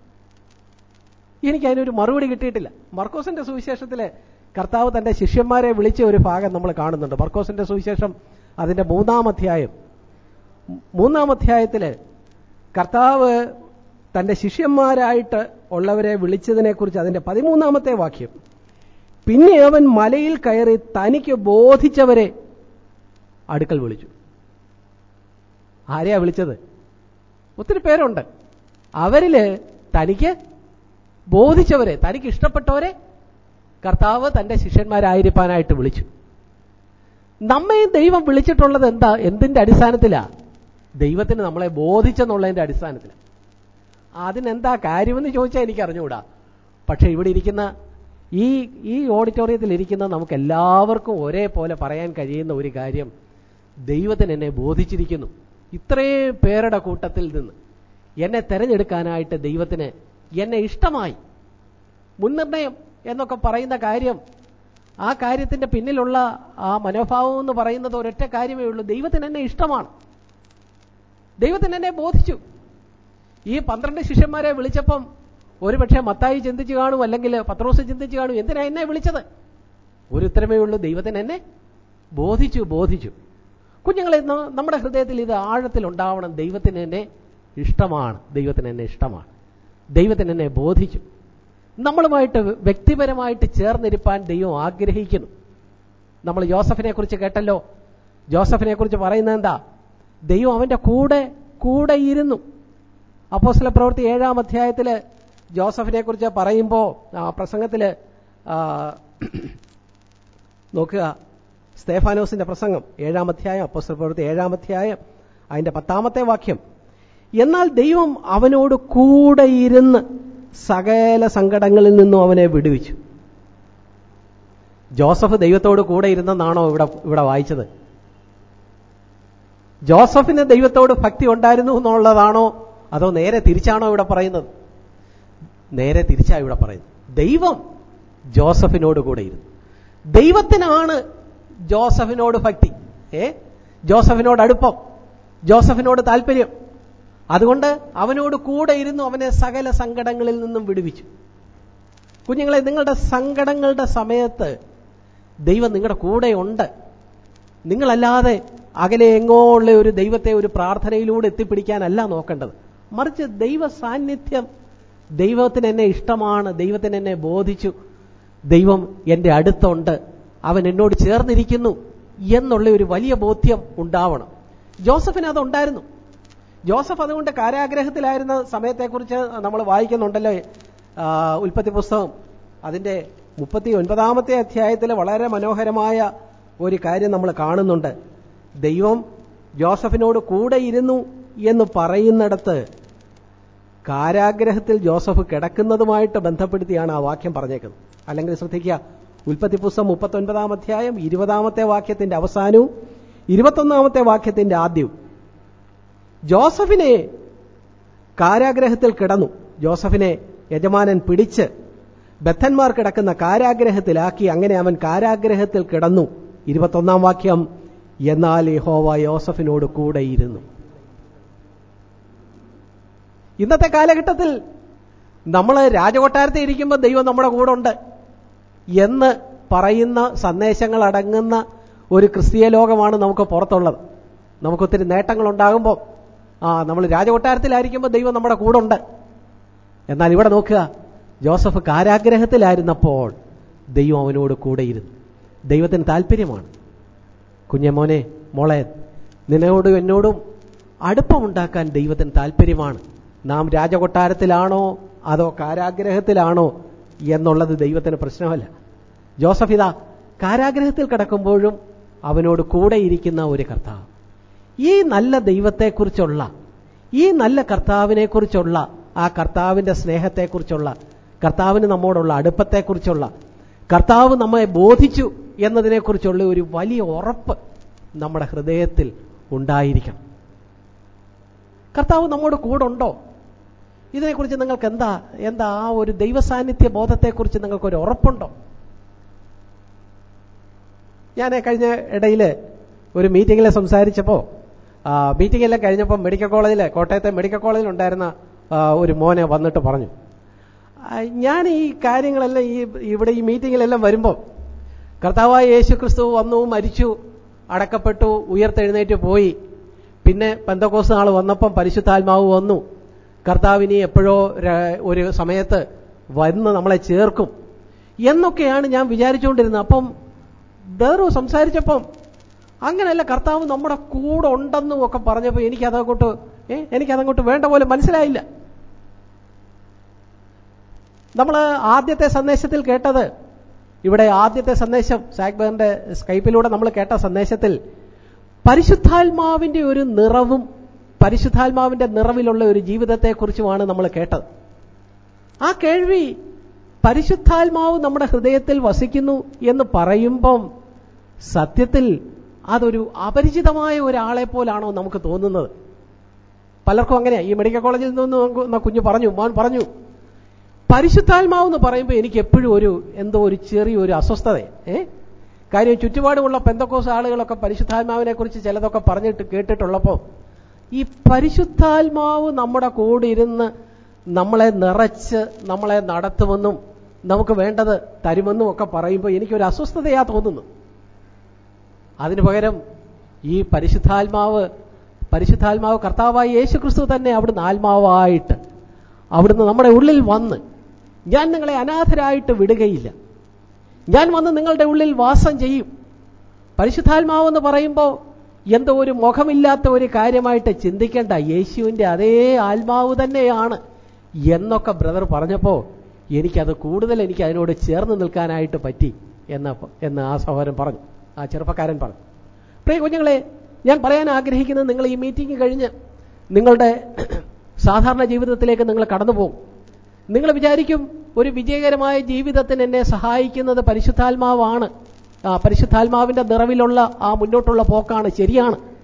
എനിക്ക് അതിനൊരു മറുപടി കിട്ടിയിട്ടില്ല മർക്കോസിന്റെ സുവിശേഷത്തിലെ കർത്താവ് തന്റെ ശിഷ്യന്മാരെ വിളിച്ച ഒരു ഭാഗം നമ്മൾ കാണുന്നുണ്ട് മർക്കോസിന്റെ സുവിശേഷം അതിന്റെ മൂന്നാം അധ്യായം മൂന്നാം അധ്യായത്തില് കർത്താവ് തന്റെ ശിഷ്യന്മാരായിട്ട് ഉള്ളവരെ വിളിച്ചതിനെക്കുറിച്ച് അതിന്റെ പതിമൂന്നാമത്തെ വാക്യം പിന്നെ അവൻ മലയിൽ കയറി തനിക്ക് ബോധിച്ചവരെ അടുക്കൽ വിളിച്ചു ആരെയാ വിളിച്ചത് ഒത്തിരി പേരുണ്ട് അവരില് തനിക്ക് ബോധിച്ചവരെ തനിക്ക് ഇഷ്ടപ്പെട്ടവരെ കർത്താവ് തന്റെ ശിഷ്യന്മാരായിരിക്കാനായിട്ട് വിളിച്ചു നമ്മയും ദൈവം വിളിച്ചിട്ടുള്ളത് എന്താ എന്തിന്റെ അടിസ്ഥാനത്തിലാ ദൈവത്തിന് നമ്മളെ ബോധിച്ചെന്നുള്ളതിന്റെ അടിസ്ഥാനത്തിൽ അതിനെന്താ കാര്യമെന്ന് ചോദിച്ചാൽ എനിക്ക് അറിഞ്ഞുകൂടാ പക്ഷെ ഇവിടെ ഇരിക്കുന്ന ഈ ഈ ഓഡിറ്റോറിയത്തിൽ ഇരിക്കുന്ന നമുക്ക് എല്ലാവർക്കും ഒരേപോലെ പറയാൻ കഴിയുന്ന ഒരു കാര്യം ദൈവത്തിന് എന്നെ ബോധിച്ചിരിക്കുന്നു ഇത്രയും പേരുടെ കൂട്ടത്തിൽ നിന്ന് എന്നെ തെരഞ്ഞെടുക്കാനായിട്ട് ദൈവത്തിന് എന്നെ ഇഷ്ടമായി മുൻനിർണയം എന്നൊക്കെ പറയുന്ന കാര്യം ആ കാര്യത്തിന്റെ പിന്നിലുള്ള ആ മനോഭാവം എന്ന് പറയുന്നത് ഒരൊറ്റ കാര്യമേ ഉള്ളൂ ദൈവത്തിന് എന്നെ ഇഷ്ടമാണ് ദൈവത്തിന് എന്നെ ബോധിച്ചു ഈ പന്ത്രണ്ട് ശിഷ്യന്മാരെ വിളിച്ചപ്പം ഒരുപക്ഷെ മത്തായി ചിന്തിച്ചു കാണും അല്ലെങ്കിൽ പത്രോസ് ചിന്തിച്ചു കാണും എന്തിനാ എന്നെ വിളിച്ചത് ഒരു ഉത്തരമേ ഉള്ളൂ ദൈവത്തിന് എന്നെ ബോധിച്ചു ബോധിച്ചു കുഞ്ഞുങ്ങളെ ന- നമ്മുടെ ഹൃദയത്തിൽ ഇത് ആഴത്തിൽ ഉണ്ടാവണം ദൈവത്തിന് എന്നെ ഇഷ്ടമാണ് ദൈവത്തിന് എന്നെ ഇഷ്ടമാണ് ദൈവത്തിന് എന്നെ ബോധിച്ചു നമ്മളുമായിട്ട് വ്യക്തിപരമായിട്ട് ചേർന്നിരിപ്പാൻ ദൈവം ആഗ്രഹിക്കുന്നു നമ്മൾ ജോസഫിനെ കുറിച്ച് കേട്ടല്ലോ ജോസഫിനെ കുറിച്ച് പറയുന്നത് എന്താ ദൈവം അവന്റെ കൂടെ കൂടെ ഇരുന്നു അപ്പോസ്തല പ്രവൃത്തി ഏഴാം അധ്യായത്തില് ജോസഫിനെ കുറിച്ച് പറയുമ്പോൾ ആ പ്രസംഗത്തില് ആ, നോക്കുക സ്തേഫാനോസിന്റെ പ്രസംഗം ഏഴാം അധ്യായം അപ്പോസ്തല പ്രവൃത്തി ഏഴാം അധ്യായം അതിന്റെ പത്താമത്തെ വാക്യം എന്നാൽ ദൈവം അവനോട് കൂടെ ഇരുന്ന് സകല സങ്കടങ്ങളിൽ നിന്നും അവനെ വിടുവിച്ചു ജോസഫ് ദൈവത്തോട് കൂടെ ഇരുന്നെന്നാണോ ഇവിടെ ഇവിടെ വായിച്ചത് ജോസഫിന് ദൈവത്തോട് ഭക്തി ഉണ്ടായിരുന്നു എന്നുള്ളതാണോ അതോ നേരെ തിരിച്ചാണോ ഇവിടെ പറയുന്നത് നേരെ തിരിച്ചാ ഇവിടെ പറയുന്നത് ദൈവം ജോസഫിനോട് കൂടെ ഇരുന്നു ദൈവത്തിനാണ് ജോസഫിനോട് ഭക്തി ഏ ജോസഫിനോട് അടുപ്പം ജോസഫിനോട് താല്പര്യം അതുകൊണ്ട് അവനോട് കൂടെ ഇരുന്നു അവനെ സകല സങ്കടങ്ങളിൽ നിന്നും വിടുവിച്ചു കുഞ്ഞുങ്ങളെ നിങ്ങളുടെ സങ്കടങ്ങളുടെ സമയത്ത് ദൈവം നിങ്ങളുടെ കൂടെ ഉണ്ട് നിങ്ങളല്ലാതെ അകലെ എങ്ങോ ഉള്ള ഒരു ദൈവത്തെ ഒരു പ്രാർത്ഥനയിലൂടെ എത്തിപ്പിടിക്കാനല്ല നോക്കേണ്ടത് മറിച്ച് ദൈവ സാന്നിധ്യം ദൈവത്തിന് എന്നെ ഇഷ്ടമാണ് ദൈവത്തിന് എന്നെ ബോധിച്ചു ദൈവം എൻ്റെ അടുത്തുണ്ട് അവൻ എന്നോട് ചേർന്നിരിക്കുന്നു എന്നുള്ള ഒരു വലിയ ബോധ്യം ഉണ്ടാവണം ജോസഫിന് അതുണ്ടായിരുന്നു ജോസഫ് അതുകൊണ്ട് കാരാഗ്രഹത്തിലായിരുന്ന സമയത്തെക്കുറിച്ച് നമ്മൾ വായിക്കുന്നുണ്ടല്ലോ ആ, ഉൽപ്പത്തി പുസ്തകം അതിന്റെ മുപ്പത്തി ഒൻപതാമത്തെ അധ്യായത്തിൽ വളരെ മനോഹരമായ ഒരു കാര്യം നമ്മൾ കാണുന്നുണ്ട് ദൈവം ജോസഫിനോട് കൂടെ ഇരുന്നു എന്ന് പറയുന്നിടത്ത് കാരാഗ്രഹത്തിൽ ജോസഫ് കിടക്കുന്നതുമായിട്ട് ബന്ധപ്പെടുത്തിയാണ് ആ വാക്യം പറഞ്ഞേക്കുന്നത് അല്ലെങ്കിൽ ശ്രദ്ധിക്കുക ഉൽപ്പത്തി പുസ്തകം മുപ്പത്തൊൻപതാം അധ്യായം ഇരുപതാമത്തെ വാക്യത്തിന്റെ അവസാനവും ഇരുപത്തൊന്നാമത്തെ വാക്യത്തിന്റെ ആദ്യവും ജോസഫിനെ കാരാഗ്രഹത്തിൽ കിടന്നു ജോസഫിനെ യജമാനൻ പിടിച്ച് ബദ്ധന്മാർ കിടക്കുന്ന കാരാഗ്രഹത്തിലാക്കി അങ്ങനെ അവൻ കാരാഗ്രഹത്തിൽ കിടന്നു ഇരുപത്തൊന്നാം വാക്യം എന്നാൽ യഹോവ യോസഫിനോട് കൂടെയിരുന്നു ഇന്നത്തെ കാലഘട്ടത്തിൽ നമ്മൾ രാജകൊട്ടാരത്തിൽ ഇരിക്കുമ്പോൾ ദൈവം നമ്മുടെ കൂടെ ഉണ്ട് എന്ന് പറയുന്ന സന്ദേശങ്ങൾ അടങ്ങുന്ന ഒരു ക്രിസ്തീയ ലോകമാണ് നമുക്ക് പുറത്തുള്ളത് നമുക്കൊത്തിരി നേട്ടങ്ങൾ ഉണ്ടാകുമ്പോൾ ആ നമ്മൾ രാജകൊട്ടാരത്തിലായിരിക്കുമ്പോൾ ദൈവം നമ്മുടെ കൂടെ ഉണ്ട് എന്നാൽ ഇവിടെ നോക്കുക ജോസഫ് കാരാഗ്രഹത്തിലായിരുന്നപ്പോൾ ദൈവം അവനോട് കൂടെയിരുന്നു ദൈവത്തിന് താല്പര്യമാണ് കുഞ്ഞമോനെ മോളെ നിന്നോടും എന്നോടും അടുപ്പമുണ്ടാക്കാൻ ദൈവത്തിന് താല്പര്യമാണ് നാം രാജകൊട്ടാരത്തിലാണോ അതോ കാരാഗ്രഹത്തിലാണോ എന്നുള്ളത് ദൈവത്തിന് പ്രശ്നമല്ല ജോസഫ് ഇതാ കാരാഗ്രഹത്തിൽ കിടക്കുമ്പോഴും അവനോട് കൂടെ ഇരിക്കുന്ന ഒരു കർത്താവ് ഈ നല്ല ദൈവത്തെക്കുറിച്ചുള്ള ഈ നല്ല കർത്താവിനെക്കുറിച്ചുള്ള ആ കർത്താവിന്റെ സ്നേഹത്തെക്കുറിച്ചുള്ള കർത്താവിന് നമ്മോടുള്ള അടുപ്പത്തെക്കുറിച്ചുള്ള കർത്താവ് നമ്മെ ബോധിച്ചു എന്നതിനെക്കുറിച്ചുള്ള ഒരു വലിയ ഉറപ്പ് നമ്മുടെ ഹൃദയത്തിൽ ഉണ്ടായിരിക്കണം കർത്താവ് നമ്മോട് കൂടെ ഉണ്ടോ ഇതിനെക്കുറിച്ച് നിങ്ങൾക്ക് എന്താ എന്താ ആ ഒരു ദൈവസാന്നിധ്യ ബോധത്തെക്കുറിച്ച് നിങ്ങൾക്കൊരു ഉറപ്പുണ്ടോ ഞാൻ കഴിഞ്ഞ ഇടയിൽ ഒരു മീറ്റിങ്ങിൽ സംസാരിച്ചപ്പോൾ മീറ്റിംഗെല്ലാം കഴിഞ്ഞപ്പോൾ മെഡിക്കൽ കോളേജിൽ കോട്ടയത്തെ മെഡിക്കൽ കോളേജിൽ ഉണ്ടായിരുന്ന ആ, ഒരു മോനെ വന്നിട്ട് പറഞ്ഞു ആ, ഞാൻ ഈ കാര്യങ്ങളെല്ലാം ഈ ഇവിടെ ഈ മീറ്റിങ്ങിലെല്ലാം വരുമ്പോൾ കർത്താവായ യേശു ക്രിസ്തു വന്നു മരിച്ചു അടക്കപ്പെട്ടു ഉയർത്തെഴുന്നേറ്റ് പോയി പിന്നെ പെന്തക്കോസ് നാൾ വന്നപ്പം പരിശുദ്ധാത്മാവ് വന്നു കർത്താവിനി എപ്പോഴോ ര- ഒരു സമയത്ത് വന്ന് നമ്മളെ ചേർക്കും എന്നൊക്കെയാണ് ഞാൻ വിചാരിച്ചുകൊണ്ടിരുന്നത് അപ്പം വേറു സംസാരിച്ചപ്പം അങ്ങനെയല്ല കർത്താവ് നമ്മുടെ കൂടെ ഉണ്ടെന്നും ഒക്കെ പറഞ്ഞപ്പോൾ എനിക്കതങ്ങോട്ട് ഏ എനിക്കതങ്ങോട്ട് വേണ്ട പോലെ മനസ്സിലായില്ല നമ്മൾ ആദ്യത്തെ സന്ദേശത്തിൽ കേട്ടത് ഇവിടെ ആദ്യത്തെ സന്ദേശം സാക്ബറിന്റെ സ്കൈപ്പിലൂടെ നമ്മൾ കേട്ട സന്ദേശത്തിൽ പരിശുദ്ധാത്മാവിന്റെ ഒരു നിറവും പരിശുദ്ധാത്മാവിന്റെ നിറവിലുള്ള ഒരു ജീവിതത്തെക്കുറിച്ചുമാണ് നമ്മൾ കേട്ടത് ആ കേൾവി പരിശുദ്ധാത്മാവ് നമ്മുടെ ഹൃദയത്തിൽ വസിക്കുന്നു എന്ന് പറയുമ്പം സത്യത്തിൽ അതൊരു അപരിചിതമായ ഒരാളെ പോലാണോ നമുക്ക് തോന്നുന്നത് പലർക്കും അങ്ങനെയാ ഈ മെഡിക്കൽ കോളേജിൽ നിന്ന് നമുക്ക് ന- കുഞ്ഞു പറഞ്ഞു മോൻ പറഞ്ഞു പരിശുദ്ധാത്മാവ് എന്ന് പറയുമ്പോൾ എനിക്ക് എപ്പോഴും ഒരു എന്തോ ഒരു ചെറിയൊരു അസ്വസ്ഥത ഏ കാര്യം ചുറ്റുപാടുമുള്ള പെന്തക്കോസ് ആളുകളൊക്കെ പരിശുദ്ധാത്മാവിനെ കുറിച്ച് ചിലതൊക്കെ പറഞ്ഞിട്ട് കേട്ടിട്ടുള്ളപ്പോൾ ഈ പരിശുദ്ധാത്മാവ് നമ്മുടെ കൂടെ ഇരുന്ന് നമ്മളെ നിറച്ച് നമ്മളെ നടത്തുമെന്നും നമുക്ക് വേണ്ടത് തരുമെന്നും ഒക്കെ പറയുമ്പോൾ എനിക്കൊരു അസ്വസ്ഥതയാ തോന്നുന്നു അതിനു പകരം ഈ പരിശുദ്ധാത്മാവ് പരിശുദ്ധാത്മാവ് കർത്താവായ യേശു ക്രിസ്തു തന്നെ അവിടുന്ന് ആത്മാവായിട്ട് അവിടുന്ന് നമ്മുടെ ഉള്ളിൽ വന്ന് ഞാൻ നിങ്ങളെ അനാഥരായിട്ട് വിടുകയില്ല ഞാൻ വന്ന് നിങ്ങളുടെ ഉള്ളിൽ വാസം ചെയ്യും പരിശുദ്ധാത്മാവ് എന്ന് പറയുമ്പോൾ എന്തോ ഒരു മുഖമില്ലാത്ത ഒരു കാര്യമായിട്ട് ചിന്തിക്കേണ്ട യേശുവിൻ്റെ അതേ ആത്മാവ് തന്നെയാണ് എന്നൊക്കെ ബ്രദർ പറഞ്ഞപ്പോൾ എനിക്കത് കൂടുതൽ എനിക്ക് അതിനോട് ചേർന്ന് നിൽക്കാനായിട്ട് പറ്റി എന്ന് എന്ന് ആ സഹോദരൻ പറഞ്ഞു ആ ചെറുപ്പക്കാരൻ പറഞ്ഞു പ്രിയ കുഞ്ഞുങ്ങളെ ഞാൻ പറയാൻ ആഗ്രഹിക്കുന്നത് നിങ്ങൾ ഈ മീറ്റിംഗ് കഴിഞ്ഞ് നിങ്ങളുടെ സാധാരണ ജീവിതത്തിലേക്ക് നിങ്ങൾ കടന്നു പോകും നിങ്ങൾ വിചാരിക്കും ഒരു വിജയകരമായ ജീവിതത്തിന് എന്നെ സഹായിക്കുന്നത് പരിശുദ്ധാത്മാവാണ് ആ പരിശുദ്ധാത്മാവിന്റെ നിറവിലുള്ള ആ മുന്നോട്ടുള്ള പോക്കാണ് ശരിയാണ്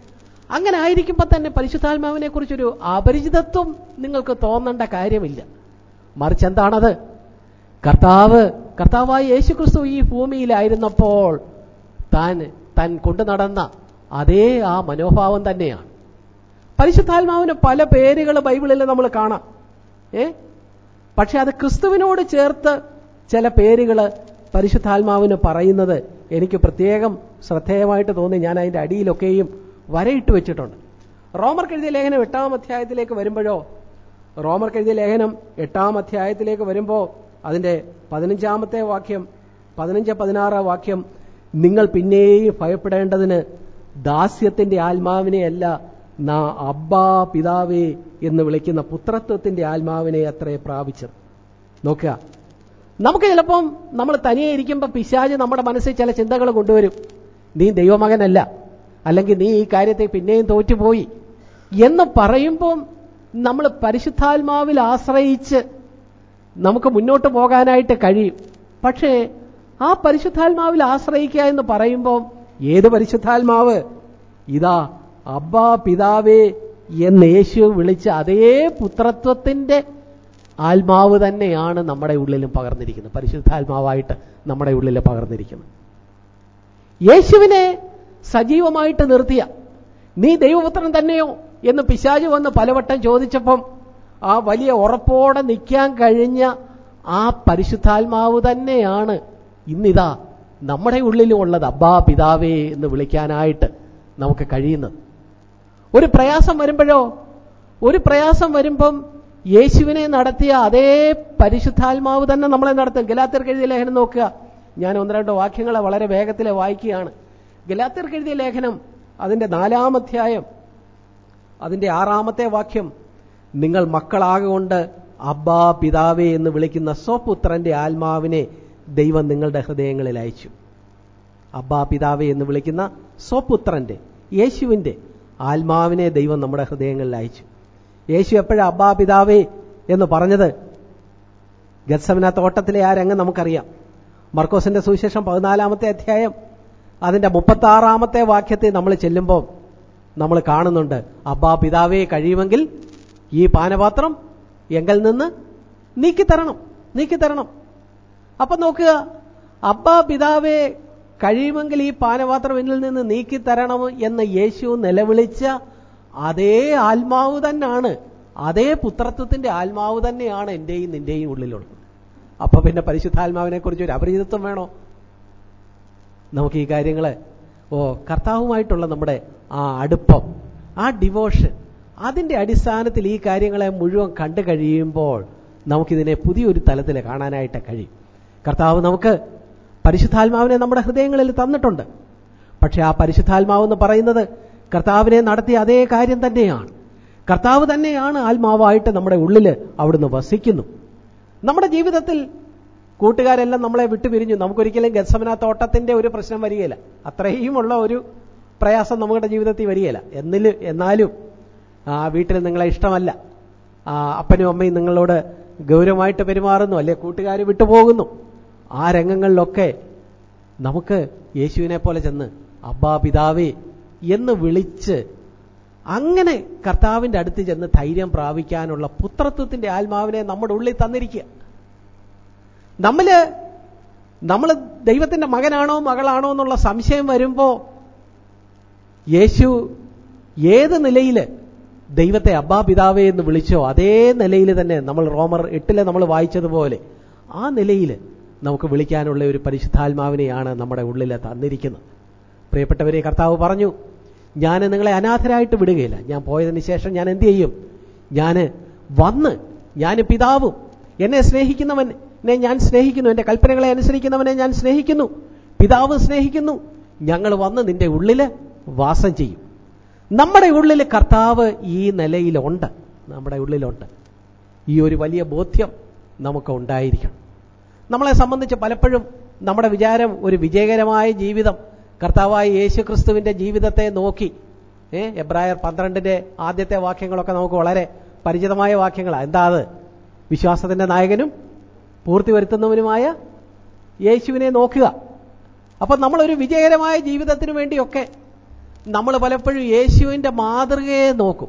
അങ്ങനെ ആയിരിക്കുമ്പോൾ തന്നെ പരിശുദ്ധാത്മാവിനെ കുറിച്ചൊരു അപരിചിതത്വം നിങ്ങൾക്ക് തോന്നേണ്ട കാര്യമില്ല മറിച്ച് എന്താണത് കർത്താവ് കർത്താവായ യേശുക്രിസ്തു ഈ ഭൂമിയിലായിരുന്നപ്പോൾ താൻ താൻ കൊണ്ടു നടന്ന അതേ ആ മനോഭാവം തന്നെയാണ് പരിശുദ്ധാത്മാവിന് പല പേരുകൾ ബൈബിളിൽ നമ്മൾ കാണാം ഏ പക്ഷെ അത് ക്രിസ്തുവിനോട് ചേർത്ത് ചില പേരുകൾ പരിശുദ്ധാത്മാവിന് പറയുന്നത് എനിക്ക് പ്രത്യേകം ശ്രദ്ധേയമായിട്ട് തോന്നി ഞാൻ അതിന്റെ അടിയിലൊക്കെയും വരയിട്ട് വെച്ചിട്ടുണ്ട് റോമർക്ക് എഴുതിയ ലേഖനം എട്ടാം അധ്യായത്തിലേക്ക് വരുമ്പോഴോ റോമർക്ക് എഴുതിയ ലേഖനം എട്ടാം അധ്യായത്തിലേക്ക് വരുമ്പോൾ അതിന്റെ പതിനഞ്ചാമത്തെ വാക്യം പതിനഞ്ച് പതിനാറ് വാക്യം നിങ്ങൾ പിന്നെയും ഭയപ്പെടേണ്ടതിന് ദാസ്യത്തിന്റെ ആത്മാവിനെയല്ല നാ അബ്ബാ പിതാവേ എന്ന് വിളിക്കുന്ന പുത്രത്വത്തിന്റെ ആത്മാവിനെ അത്രേ പ്രാപിച്ചത് നോക്കുക നമുക്ക് ചിലപ്പം നമ്മൾ തനിയെ ഇരിക്കുമ്പോൾ പിശാജ് നമ്മുടെ മനസ്സിൽ ചില ചിന്തകൾ കൊണ്ടുവരും നീ ദൈവമകനല്ല അല്ലെങ്കിൽ നീ ഈ കാര്യത്തെ പിന്നെയും തോറ്റുപോയി എന്ന് പറയുമ്പം നമ്മൾ പരിശുദ്ധാത്മാവിൽ ആശ്രയിച്ച് നമുക്ക് മുന്നോട്ട് പോകാനായിട്ട് കഴിയും പക്ഷേ ആ പരിശുദ്ധാത്മാവിൽ ആശ്രയിക്കുക എന്ന് പറയുമ്പോൾ ഏത് പരിശുദ്ധാത്മാവ് ഇതാ അബ്ബാ പിതാവേ എന്ന് യേശു വിളിച്ച അതേ പുത്രത്വത്തിന്റെ ആത്മാവ് തന്നെയാണ് നമ്മുടെ ഉള്ളിലും പകർന്നിരിക്കുന്നത് പരിശുദ്ധാത്മാവായിട്ട് നമ്മുടെ ഉള്ളിൽ പകർന്നിരിക്കുന്നത് യേശുവിനെ സജീവമായിട്ട് നിർത്തിയ നീ ദൈവപുത്രൻ തന്നെയോ എന്ന് പിശാജ് വന്ന് പലവട്ടം ചോദിച്ചപ്പം ആ വലിയ ഉറപ്പോടെ നിൽക്കാൻ കഴിഞ്ഞ ആ പരിശുദ്ധാത്മാവ് തന്നെയാണ് ഇന്നിതാ നമ്മുടെ ഉള്ളിലും ഉള്ളത് അബ്ബാ പിതാവേ എന്ന് വിളിക്കാനായിട്ട് നമുക്ക് കഴിയുന്നത് ഒരു പ്രയാസം വരുമ്പോഴോ ഒരു പ്രയാസം വരുമ്പം യേശുവിനെ നടത്തിയ അതേ പരിശുദ്ധാത്മാവ് തന്നെ നമ്മളെ നടത്തും ഗലാത്തിർക്ക് എഴുതിയ ലേഖനം നോക്കുക ഞാൻ ഒന്ന് രണ്ട് വാക്യങ്ങളെ വളരെ വേഗത്തിൽ വായിക്കുകയാണ് ഗലാത്തിർക്ക് എഴുതിയ ലേഖനം അതിന്റെ നാലാമധ്യായം അതിന്റെ ആറാമത്തെ വാക്യം നിങ്ങൾ മക്കളാകൊണ്ട് അബ്ബാ പിതാവേ എന്ന് വിളിക്കുന്ന സ്വപുത്രന്റെ ആത്മാവിനെ ദൈവം നിങ്ങളുടെ ഹൃദയങ്ങളിൽ അയച്ചു അബ്ബാ പിതാവേ എന്ന് വിളിക്കുന്ന സ്വപുത്രന്റെ യേശുവിന്റെ ആത്മാവിനെ ദൈവം നമ്മുടെ ഹൃദയങ്ങളിൽ അയച്ചു യേശു എപ്പോഴാ അബ്ബാ പിതാവേ എന്ന് പറഞ്ഞത് ഗത്സമന തോട്ടത്തിലെ ആ രംഗം നമുക്കറിയാം മർക്കോസിന്റെ സുവിശേഷം പതിനാലാമത്തെ അധ്യായം അതിന്റെ മുപ്പത്തി ആറാമത്തെ വാക്യത്തെ നമ്മൾ ചെല്ലുമ്പോൾ നമ്മൾ കാണുന്നുണ്ട് അബ്ബാ പിതാവേ കഴിയുമെങ്കിൽ ഈ പാനപാത്രം എങ്കിൽ നിന്ന് നീക്കിത്തരണം നീക്കിത്തരണം അപ്പൊ നോക്കുക അബ്ബാ പിതാവേ കഴിയുമെങ്കിൽ ഈ പാനപാത്രം എന്നിൽ നിന്ന് നീക്കിത്തരണം എന്ന് യേശു നിലവിളിച്ച അതേ ആത്മാവ് തന്നെയാണ് അതേ പുത്രത്വത്തിന്റെ ആത്മാവ് തന്നെയാണ് എന്റെയും നിന്റെയും ഉള്ളിലുള്ളത് അപ്പൊ പിന്നെ പരിശുദ്ധാത്മാവിനെ കുറിച്ച് ഒരു അപരിചിതത്വം വേണോ നമുക്ക് ഈ കാര്യങ്ങള് ഓ കർത്താവുമായിട്ടുള്ള നമ്മുടെ ആ അടുപ്പം ആ ഡിവോഷൻ അതിന്റെ അടിസ്ഥാനത്തിൽ ഈ കാര്യങ്ങളെ മുഴുവൻ കണ്ടു കഴിയുമ്പോൾ നമുക്കിതിനെ പുതിയൊരു തലത്തിൽ കാണാനായിട്ട് കഴിയും കർത്താവ് നമുക്ക് പരിശുദ്ധാത്മാവിനെ നമ്മുടെ ഹൃദയങ്ങളിൽ തന്നിട്ടുണ്ട് പക്ഷെ ആ പരിശുദ്ധാത്മാവെന്ന് പറയുന്നത് കർത്താവിനെ നടത്തിയ അതേ കാര്യം തന്നെയാണ് കർത്താവ് തന്നെയാണ് ആത്മാവായിട്ട് നമ്മുടെ ഉള്ളിൽ അവിടുന്ന് വസിക്കുന്നു നമ്മുടെ ജീവിതത്തിൽ കൂട്ടുകാരെല്ലാം നമ്മളെ വിട്ടുപിരിഞ്ഞു നമുക്കൊരിക്കലും ഗത്സമന തോട്ടത്തിന്റെ ഒരു പ്രശ്നം വരികയില്ല അത്രയുമുള്ള ഒരു പ്രയാസം നമ്മുടെ ജീവിതത്തിൽ വരികയില്ല എന്നില് എന്നാലും ആ വീട്ടിൽ നിങ്ങളെ ഇഷ്ടമല്ല ആ അപ്പനും അമ്മയും നിങ്ങളോട് ഗൗരവമായിട്ട് പെരുമാറുന്നു അല്ലെ കൂട്ടുകാർ വിട്ടുപോകുന്നു ആ രംഗങ്ങളിലൊക്കെ നമുക്ക് യേശുവിനെ പോലെ ചെന്ന് അബ്ബാ പിതാവേ എന്ന് വിളിച്ച് അങ്ങനെ കർത്താവിന്റെ അടുത്ത് ചെന്ന് ധൈര്യം പ്രാപിക്കാനുള്ള പുത്രത്വത്തിന്റെ ആത്മാവിനെ നമ്മുടെ ഉള്ളിൽ തന്നിരിക്കുക നമ്മള് നമ്മൾ ദൈവത്തിന്റെ മകനാണോ മകളാണോ എന്നുള്ള സംശയം വരുമ്പോ യേശു ഏത് നിലയിൽ ദൈവത്തെ അബ്ബാ പിതാവേ എന്ന് വിളിച്ചോ അതേ നിലയിൽ തന്നെ നമ്മൾ റോമർ എട്ടിലെ നമ്മൾ വായിച്ചതുപോലെ ആ നിലയിൽ നമുക്ക് വിളിക്കാനുള്ള ഒരു പരിശുദ്ധാത്മാവിനെയാണ് നമ്മുടെ ഉള്ളിൽ തന്നിരിക്കുന്നത് പ്രിയപ്പെട്ടവരെ കർത്താവ് പറഞ്ഞു ഞാൻ നിങ്ങളെ അനാഥരായിട്ട് വിടുകയില്ല ഞാൻ പോയതിന് ശേഷം ഞാൻ എന്ത് ചെയ്യും ഞാൻ വന്ന് ഞാൻ പിതാവും എന്നെ സ്നേഹിക്കുന്നവനെ ഞാൻ സ്നേഹിക്കുന്നു എന്റെ കൽപ്പനകളെ അനുസരിക്കുന്നവനെ ഞാൻ സ്നേഹിക്കുന്നു പിതാവ് സ്നേഹിക്കുന്നു ഞങ്ങൾ വന്ന് നിന്റെ ഉള്ളില് വാസം ചെയ്യും നമ്മുടെ ഉള്ളിൽ കർത്താവ് ഈ നിലയിലുണ്ട് നമ്മുടെ ഉള്ളിലുണ്ട് ഈ ഒരു വലിയ ബോധ്യം നമുക്ക് ഉണ്ടായിരിക്കണം നമ്മളെ സംബന്ധിച്ച് പലപ്പോഴും നമ്മുടെ വിചാരം ഒരു വിജയകരമായ ജീവിതം കർത്താവായ യേശു ക്രിസ്തുവിന്റെ ജീവിതത്തെ നോക്കി ഏ എബ്രായർ പന്ത്രണ്ടിന്റെ ആദ്യത്തെ വാക്യങ്ങളൊക്കെ നമുക്ക് വളരെ പരിചിതമായ വാക്യങ്ങളാണ് എന്താ അത് വിശ്വാസത്തിന്റെ നായകനും പൂർത്തി വരുത്തുന്നവനുമായ യേശുവിനെ നോക്കുക അപ്പൊ നമ്മളൊരു വിജയകരമായ ജീവിതത്തിന് വേണ്ടിയൊക്കെ നമ്മൾ പലപ്പോഴും യേശുവിൻ്റെ മാതൃകയെ നോക്കും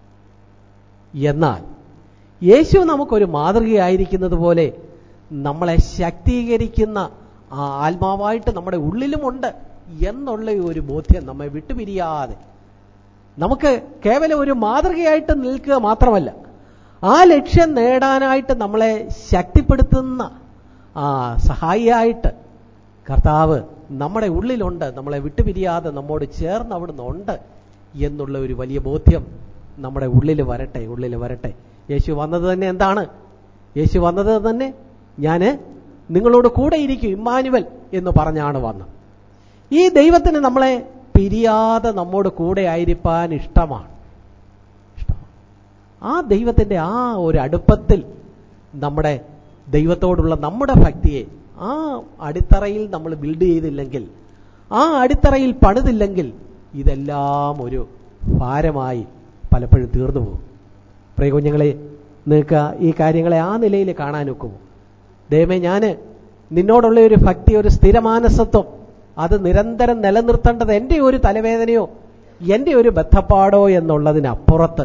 എന്നാൽ യേശു നമുക്കൊരു മാതൃകയായിരിക്കുന്നത് പോലെ നമ്മളെ ശക്തീകരിക്കുന്ന ആ ആത്മാവായിട്ട് നമ്മുടെ ഉള്ളിലുമുണ്ട് എന്നുള്ള ഒരു ബോധ്യം നമ്മെ വിട്ടുപിരിയാതെ നമുക്ക് കേവലം ഒരു മാതൃകയായിട്ട് നിൽക്കുക മാത്രമല്ല ആ ലക്ഷ്യം നേടാനായിട്ട് നമ്മളെ ശക്തിപ്പെടുത്തുന്ന ആ സഹായിയായിട്ട് കർത്താവ് നമ്മുടെ ഉള്ളിലുണ്ട് നമ്മളെ വിട്ടുപിരിയാതെ നമ്മോട് ചേർന്ന് അവിടുന്ന് ഉണ്ട് എന്നുള്ള ഒരു വലിയ ബോധ്യം നമ്മുടെ ഉള്ളിൽ വരട്ടെ ഉള്ളിൽ വരട്ടെ യേശു വന്നത് തന്നെ എന്താണ് യേശു വന്നത് തന്നെ ഞാൻ നിങ്ങളോട് കൂടെ ഇരിക്കും ഇമ്മാനുവൽ എന്ന് പറഞ്ഞാണ് വന്നത് ഈ ദൈവത്തിന് നമ്മളെ പിരിയാതെ നമ്മോട് കൂടെ ആയിരിക്കാൻ ഇഷ്ടമാണ് ഇഷ്ടമാണ് ആ ദൈവത്തിന്റെ ആ ഒരു അടുപ്പത്തിൽ നമ്മുടെ ദൈവത്തോടുള്ള നമ്മുടെ ഭക്തിയെ ആ അടിത്തറയിൽ നമ്മൾ ബിൽഡ് ചെയ്തില്ലെങ്കിൽ ആ അടിത്തറയിൽ പണിതില്ലെങ്കിൽ ഇതെല്ലാം ഒരു ഭാരമായി പലപ്പോഴും തീർന്നു പോകും പ്രിയ കുഞ്ഞുങ്ങളെ നിങ്ങൾക്ക് ഈ കാര്യങ്ങളെ ആ നിലയിൽ കാണാൻ ഒക്കുമോ ദൈവമേ ഞാൻ നിന്നോടുള്ള ഒരു ഭക്തി ഒരു സ്ഥിരമാനസത്വം അത് നിരന്തരം നിലനിർത്തേണ്ടത് എൻ്റെ ഒരു തലവേദനയോ എൻ്റെ ഒരു ബദ്ധപ്പാടോ എന്നുള്ളതിനപ്പുറത്ത്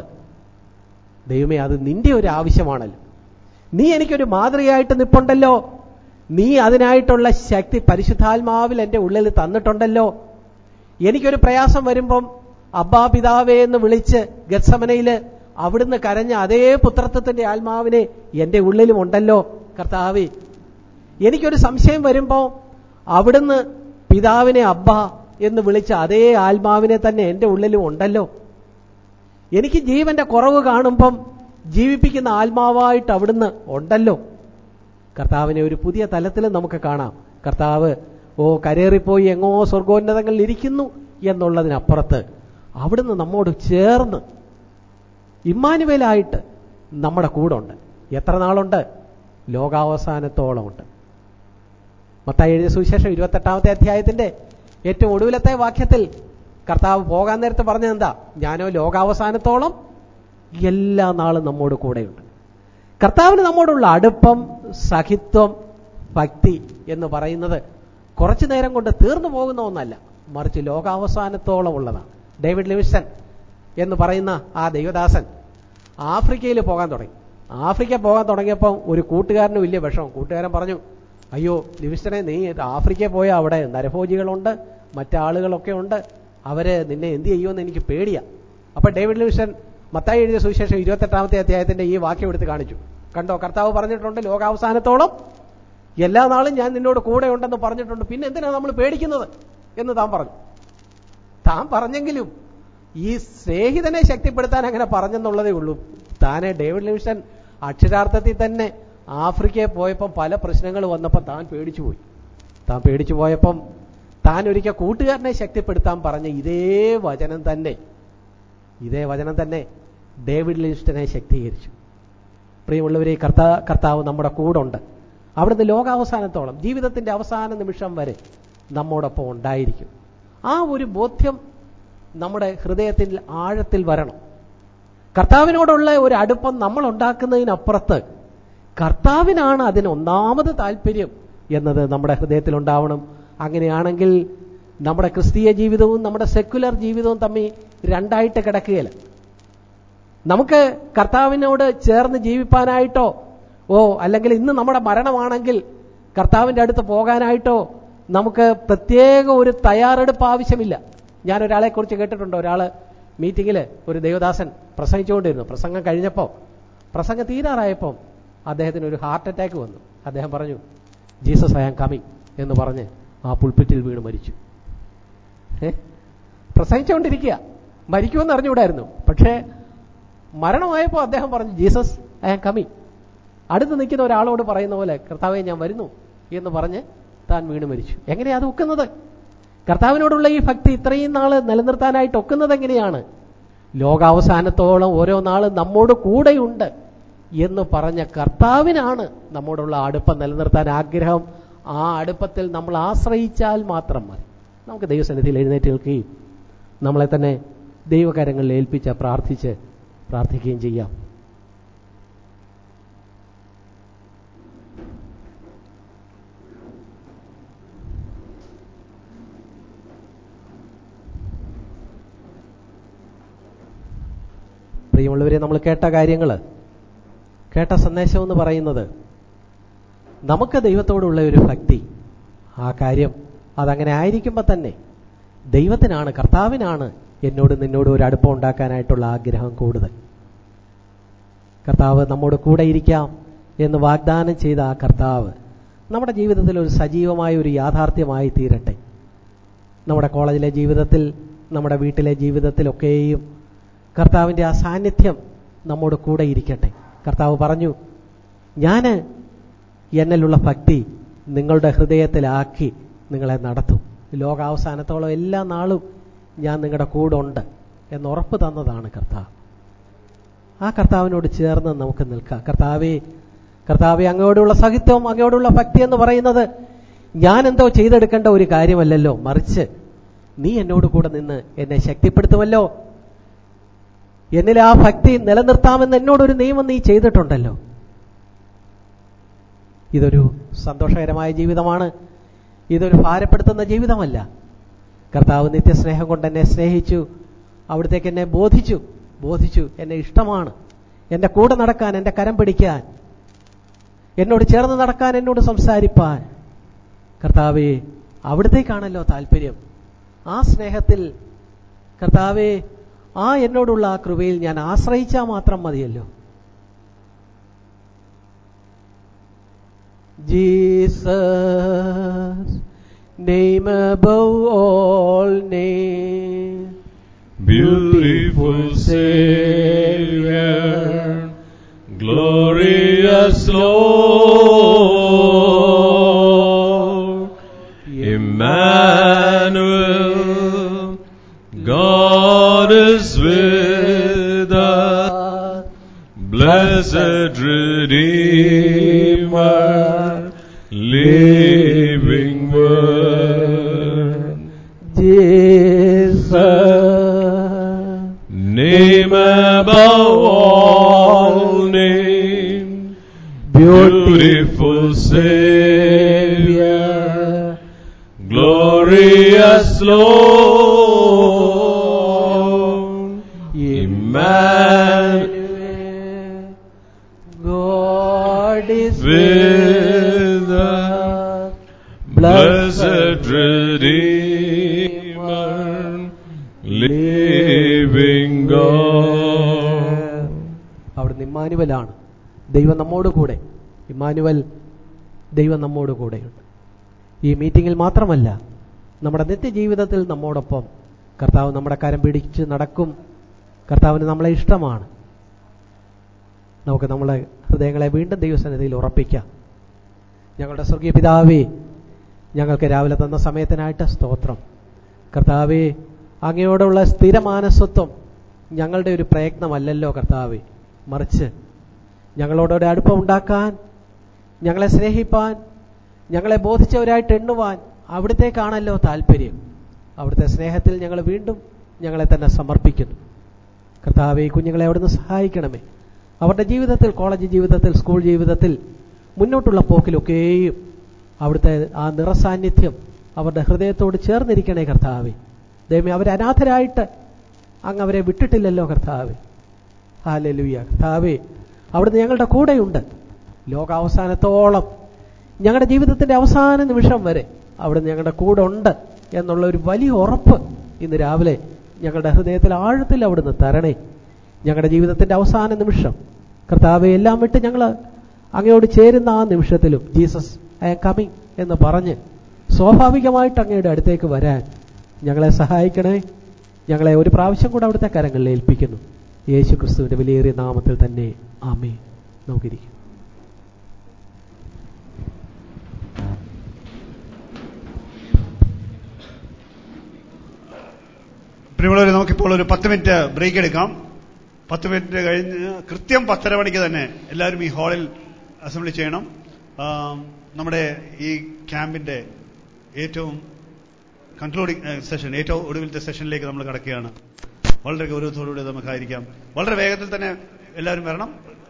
ദൈവമേ അത് നിന്റെ ഒരു ആവശ്യമാണല്ലോ നീ എനിക്കൊരു മാതൃകയായിട്ട് നിപ്പുണ്ടല്ലോ നീ അതിനായിട്ടുള്ള ശക്തി പരിശുദ്ധാത്മാവിൽ എൻ്റെ ഉള്ളിൽ തന്നിട്ടുണ്ടല്ലോ എനിക്കൊരു പ്രയാസം വരുമ്പം അബ്ബാ പിതാവേ എന്ന് വിളിച്ച് ഗത്സമനയില് അവിടുന്ന് കരഞ്ഞ അതേ പുത്രത്വത്തിന്റെ ആത്മാവിനെ എൻ്റെ ഉള്ളിലും ഉണ്ടല്ലോ കർത്താവേ എനിക്കൊരു സംശയം വരുമ്പോൾ അവിടുന്ന് പിതാവിനെ അബ്ബ എന്ന് വിളിച്ച അതേ ആത്മാവിനെ തന്നെ എൻ്റെ ഉള്ളിലും ഉണ്ടല്ലോ എനിക്ക് ജീവന്റെ കുറവ് കാണുമ്പം ജീവിപ്പിക്കുന്ന ആത്മാവായിട്ട് അവിടുന്ന് ഉണ്ടല്ലോ കർത്താവിനെ ഒരു പുതിയ തലത്തിൽ നമുക്ക് കാണാം കർത്താവ് ഓ കരേറിപ്പോയി എങ്ങോ സ്വർഗോന്നതങ്ങളിൽ ഇരിക്കുന്നു എന്നുള്ളതിനപ്പുറത്ത് അവിടുന്ന് നമ്മോട് ചേർന്ന് ഇമ്മാനുവേലായിട്ട് നമ്മുടെ കൂടെ ഉണ്ട് എത്ര നാളുണ്ട് ലോകാവസാനത്തോളം ഉണ്ട് മത്തായി എഴുതിയ സുവിശേഷം ഇരുപത്തെട്ടാമത്തെ അധ്യായത്തിന്റെ ഏറ്റവും ഒടുവിലത്തെ വാക്യത്തിൽ കർത്താവ് പോകാൻ നേരത്ത് പറഞ്ഞത് എന്താ ഞാനോ ലോകാവസാനത്തോളം എല്ലാ നാളും നമ്മോട് കൂടെയുണ്ട് കർത്താവിന് നമ്മോടുള്ള അടുപ്പം സഹിത്വം ഭക്തി എന്ന് പറയുന്നത് കുറച്ചു നേരം കൊണ്ട് തീർന്നു പോകുന്ന ഒന്നല്ല മറിച്ച് ലോകാവസാനത്തോളം ഉള്ളതാണ് ഡേവിഡ് ലിവിസൺ എന്ന് പറയുന്ന ആ ദൈവദാസൻ ആഫ്രിക്കയിൽ പോകാൻ തുടങ്ങി ആഫ്രിക്ക പോകാൻ തുടങ്ങിയപ്പം ഒരു കൂട്ടുകാരന് വലിയ വിഷമം കൂട്ടുകാരൻ പറഞ്ഞു അയ്യോ ലിവിസ്റ്റനെ നീ ആഫ്രിക്കയിൽ പോയാൽ അവിടെ നരഭോജികളുണ്ട് മറ്റാളുകളൊക്കെ ഉണ്ട് അവര് നിന്നെ എന്ത് ചെയ്യുമെന്ന് എനിക്ക് പേടിയാ അപ്പൊ ഡേവിഡ് ലിവിസ്റ്റൻ മത്തായി എഴുതിയ സുവിശേഷം ഇരുപത്തെട്ടാമത്തെ അധ്യായത്തിന്റെ ഈ വാക്യം എടുത്ത് കാണിച്ചു കണ്ടോ കർത്താവ് പറഞ്ഞിട്ടുണ്ട് ലോകാവസാനത്തോളം എല്ലാ നാളും ഞാൻ നിന്നോട് കൂടെ ഉണ്ടെന്ന് പറഞ്ഞിട്ടുണ്ട് പിന്നെ എന്തിനാ നമ്മൾ പേടിക്കുന്നത് എന്ന് താൻ പറഞ്ഞു താൻ പറഞ്ഞെങ്കിലും ഈ സ്നേഹിതനെ ശക്തിപ്പെടുത്താൻ അങ്ങനെ പറഞ്ഞെന്നുള്ളതേ ഉള്ളൂ താനെ ഡേവിഡ് ലിവിഷൻ അക്ഷരാർത്ഥത്തിൽ തന്നെ ആഫ്രിക്കയിൽ പോയപ്പം പല പ്രശ്നങ്ങൾ വന്നപ്പോൾ താൻ പേടിച്ചു പോയി താൻ പേടിച്ചു പോയപ്പം താൻ ഒരിക്കൽ കൂട്ടുകാരനെ ശക്തിപ്പെടുത്താൻ പറഞ്ഞ ഇതേ വചനം തന്നെ ഇതേ വചനം തന്നെ ഡേവിഡ് ലിവിസ്റ്റനെ ശക്തീകരിച്ചു പ്രിയമുള്ളവരെ കർത്താ കർത്താവ് നമ്മുടെ കൂടെ ഉണ്ട് അവിടുന്ന് ലോകാവസാനത്തോളം ജീവിതത്തിന്റെ അവസാന നിമിഷം വരെ നമ്മോടൊപ്പം ഉണ്ടായിരിക്കും ആ ഒരു ബോധ്യം നമ്മുടെ ഹൃദയത്തിൽ ആഴത്തിൽ വരണം കർത്താവിനോടുള്ള ഒരു അടുപ്പം നമ്മൾ ഉണ്ടാക്കുന്നതിനപ്പുറത്ത് കർത്താവിനാണ് അതിന് ഒന്നാമത് താല്പര്യം എന്നത് നമ്മുടെ ഹൃദയത്തിൽ ഉണ്ടാവണം അങ്ങനെയാണെങ്കിൽ നമ്മുടെ ക്രിസ്തീയ ജീവിതവും നമ്മുടെ സെക്യുലർ ജീവിതവും തമ്മിൽ രണ്ടായിട്ട് കിടക്കുകയില്ല നമുക്ക് കർത്താവിനോട് ചേർന്ന് ജീവിപ്പാനായിട്ടോ ഓ അല്ലെങ്കിൽ ഇന്ന് നമ്മുടെ മരണമാണെങ്കിൽ കർത്താവിൻ്റെ അടുത്ത് പോകാനായിട്ടോ നമുക്ക് പ്രത്യേക ഒരു തയ്യാറെടുപ്പ് ആവശ്യമില്ല ഞാൻ ഒരാളെ കുറിച്ച് കേട്ടിട്ടുണ്ട് ഒരാൾ മീറ്റിങ്ങിൽ ഒരു ദേവദാസൻ പ്രസംഗിച്ചുകൊണ്ടിരുന്നു പ്രസംഗം കഴിഞ്ഞപ്പോൾ പ്രസംഗം തീരാറായപ്പോൾ അദ്ദേഹത്തിന് ഒരു ഹാർട്ട് അറ്റാക്ക് വന്നു അദ്ദേഹം പറഞ്ഞു ജീസസ് ഐ ആം കമ്മിങ് എന്ന് പറഞ്ഞ് ആ പുൾപ്പിറ്റിൽ വീണ് മരിച്ചു ഏ പ്രസംഗിച്ചുകൊണ്ടിരിക്കുക മരിക്കുമെന്ന് അറിഞ്ഞുകൂടായിരുന്നു പക്ഷേ മരണമായപ്പോൾ അദ്ദേഹം പറഞ്ഞു ജീസസ് ഐ ആം കമ്മിങ് അടുത്ത് നിൽക്കുന്ന ഒരാളോട് പറയുന്ന പോലെ കർത്താവെ ഞാൻ വരുന്നു എന്ന് പറഞ്ഞ് താൻ വീണ് മരിച്ചു എങ്ങനെയാ അത് ഒക്കുന്നത് കർത്താവിനോടുള്ള ഈ ഭക്തി ഇത്രയും നാള് നിലനിർത്താനായിട്ട് ഒക്കുന്നത് എങ്ങനെയാണ് ലോകാവസാനത്തോളം ഓരോ നാള് നമ്മോട് കൂടെയുണ്ട് എന്ന് പറഞ്ഞ കർത്താവിനാണ് നമ്മോടുള്ള അടുപ്പം നിലനിർത്താൻ ആഗ്രഹം ആ അടുപ്പത്തിൽ നമ്മൾ ആശ്രയിച്ചാൽ മാത്രം മതി നമുക്ക് ദൈവസന്നിധിയിൽ എഴുന്നേറ്റ് നിൽക്കുകയും നമ്മളെ തന്നെ ദൈവകരങ്ങളിൽ ഏൽപ്പിച്ച് പ്രാർത്ഥിച്ച് പ്രാർത്ഥിക്കുകയും ചെയ്യാം പ്രിയമുള്ളവരെ നമ്മൾ കേട്ട കാര്യങ്ങൾ കേട്ട സന്ദേശം എന്ന് പറയുന്നത് നമുക്ക് ദൈവത്തോടുള്ള ഒരു ഭക്തി ആ കാര്യം അതങ്ങനെ ആയിരിക്കുമ്പോൾ തന്നെ ദൈവത്തിനാണ് കർത്താവിനാണ് എന്നോട് നിന്നോട് ഒരു അടുപ്പം ഉണ്ടാക്കാനായിട്ടുള്ള ആഗ്രഹം കൂടുതൽ കർത്താവ് നമ്മോട് കൂടെ ഇരിക്കാം എന്ന് വാഗ്ദാനം ചെയ്ത ആ കർത്താവ് നമ്മുടെ ജീവിതത്തിൽ ഒരു സജീവമായ ഒരു യാഥാർത്ഥ്യമായി തീരട്ടെ നമ്മുടെ കോളേജിലെ ജീവിതത്തിൽ നമ്മുടെ വീട്ടിലെ ജീവിതത്തിലൊക്കെയും കർത്താവിൻ്റെ ആ സാന്നിധ്യം നമ്മോട് കൂടെ ഇരിക്കട്ടെ കർത്താവ് പറഞ്ഞു ഞാൻ എന്നിലുള്ള ഭക്തി നിങ്ങളുടെ ഹൃദയത്തിലാക്കി നിങ്ങളെ നടത്തും ലോകാവസാനത്തോളം എല്ലാ നാളും ഞാൻ നിങ്ങളുടെ കൂടെ ഉണ്ട് എന്ന് ഉറപ്പ് തന്നതാണ് കർത്താവ് ആ കർത്താവിനോട് ചേർന്ന് നമുക്ക് നിൽക്കാം കർത്താവെ കർത്താവെ അങ്ങയോടുള്ള സഹിത്വം അങ്ങയോടുള്ള ഭക്തി എന്ന് പറയുന്നത് ഞാൻ എന്തോ ചെയ്തെടുക്കേണ്ട ഒരു കാര്യമല്ലല്ലോ മറിച്ച് നീ എന്നോട് കൂടെ നിന്ന് എന്നെ ശക്തിപ്പെടുത്തുമല്ലോ എന്നിൽ ആ ഭക്തി നിലനിർത്താമെന്ന് എന്നോടൊരു നിയമം നീ ചെയ്തിട്ടുണ്ടല്ലോ ഇതൊരു സന്തോഷകരമായ ജീവിതമാണ് ഇതൊരു ഭാരപ്പെടുത്തുന്ന ജീവിതമല്ല കർത്താവ് നിത്യസ്നേഹം കൊണ്ട് എന്നെ സ്നേഹിച്ചു അവിടത്തേക്ക് എന്നെ ബോധിച്ചു ബോധിച്ചു എന്നെ ഇഷ്ടമാണ് എൻ്റെ കൂടെ നടക്കാൻ എൻ്റെ കരം പിടിക്കാൻ എന്നോട് ചേർന്ന് നടക്കാൻ എന്നോട് സംസാരിപ്പാൻ കർത്താവെ അവിടത്തേക്കാണല്ലോ താല്പര്യം ആ സ്നേഹത്തിൽ കർത്താവെ ആ എന്നോടുള്ള ആ കൃപയിൽ ഞാൻ ആശ്രയിച്ചാൽ മാത്രം മതിയല്ലോ Jesus, name above all names. Beautiful Savior, glorious Lord, Emmanuel, God is with us, blessed Redeemer, living Word. Jesus, Name above all names, beautiful Savior, glorious Lord, Emmanuel, God is with us, blessed Redeemer, living God. അവിടുന്ന് ഇമ്മാനുവലാണ് ദൈവം നമ്മോട് കൂടെ Emmanuel ദൈവം നമ്മോട് കൂടെയുണ്ട് ഈ മീറ്റിംഗിൽ മാത്രമല്ല നമ്മുടെ നിത്യജീവിതത്തിൽ നമ്മോടൊപ്പം കർത്താവ് നമ്മുടെ കരം പിടിച്ച് നടക്കും കർത്താവിന് നമ്മളെ ഇഷ്ടമാണ് നമുക്ക് നമ്മളെ ഹൃദയങ്ങളെ വീണ്ടും ദൈവസന്നിധിയിൽ ഉറപ്പിക്കാം ഞങ്ങളുടെ സ്വർഗീയ പിതാവേ ഞങ്ങൾക്ക് രാവിലെ തന്ന സമയത്തിനായിട്ട് സ്തോത്രം കർത്താവേ അങ്ങയോടുള്ള സ്ഥിരമാനസത്വം ഞങ്ങളുടെ ഒരു പ്രയത്നമല്ലല്ലോ കർത്താവേ മറിച്ച് ഞങ്ങളോടൊരു അടുപ്പം ഉണ്ടാക്കാൻ ഞങ്ങളെ സ്നേഹിപ്പാൻ ഞങ്ങളെ ബോധിച്ചവരായിട്ട് എണ്ണുവാൻ അവിടത്തേക്കാണല്ലോ താല്പര്യം അവിടുത്തെ സ്നേഹത്തിൽ ഞങ്ങൾ വീണ്ടും ഞങ്ങളെ തന്നെ സമർപ്പിക്കുന്നു കർത്താവെ ഈ കുഞ്ഞുങ്ങളെ അവിടുന്ന് സഹായിക്കണമേ അവരുടെ ജീവിതത്തിൽ കോളേജ് ജീവിതത്തിൽ സ്കൂൾ ജീവിതത്തിൽ മുന്നോട്ടുള്ള പോക്കിലൊക്കെയും അവിടുത്തെ ആ നിറസാന്നിധ്യം അവരുടെ ഹൃദയത്തോട് ചേർന്നിരിക്കണേ കർത്താവെ ദൈവമേ അവരെ അനാഥരായിട്ട് അങ്ങ് അവരെ വിട്ടിട്ടില്ലല്ലോ കർത്താവെ ഹാലലുയ കർത്താവെ അവിടുന്ന് ഞങ്ങളുടെ കൂടെയുണ്ട് ലോകാവസാനത്തോളം ഞങ്ങളുടെ ജീവിതത്തിന്റെ അവസാന നിമിഷം വരെ അവിടുന്ന് ഞങ്ങളുടെ കൂടെ ഉണ്ട് എന്നുള്ള ഒരു വലിയ ഉറപ്പ് ഇന്ന് രാവിലെ ഞങ്ങളുടെ ഹൃദയത്തിൽ ആഴത്തിൽ അവിടുന്ന് തരണേ ഞങ്ങളുടെ ജീവിതത്തിന്റെ അവസാന നിമിഷം കർത്താവെ എല്ലാം വിട്ട് ഞങ്ങൾ അങ്ങയോട് ചേരുന്ന ആ നിമിഷത്തിലും ജീസസ് ഐ ആം കമ്മിങ് എന്ന് പറഞ്ഞ് സ്വാഭാവികമായിട്ട് അങ്ങയുടെ അടുത്തേക്ക് വരാൻ ഞങ്ങളെ സഹായിക്കണേ ഞങ്ങളെ ഒരു പ്രാവശ്യം കൂടെ അവിടുത്തെ കരങ്ങളിൽ ഏൽപ്പിക്കുന്നു യേശു ക്രിസ്തുവിന്റെ വിലയേറിയ നാമത്തിൽ തന്നെ ആമേ നമുക്കിരിക്കും പ്രിയമുള്ളവരെ നമുക്കിപ്പോൾ ഒരു പത്ത് മിനിറ്റ് ബ്രേക്ക് എടുക്കാം പത്ത് മിനിറ്റ് കഴിഞ്ഞ് കൃത്യം പത്തര മണിക്ക് തന്നെ എല്ലാവരും ഈ ഹാളിൽ അസംബ്ലി ചെയ്യണം ആ, നമ്മുടെ ഈ ക്യാമ്പിന്റെ ഏറ്റവും കൺക്ലൂഡിംഗ് സെഷൻ ഏറ്റവും ഒടുവിലത്തെ സെഷനിലേക്ക് നമ്മൾ കടക്കുകയാണ് വളരെ ഗൗരവത്തോടുകൂടി നമുക്കായിരിക്കാം വളരെ വേഗത്തിൽ തന്നെ എല്ലാവരും വരണം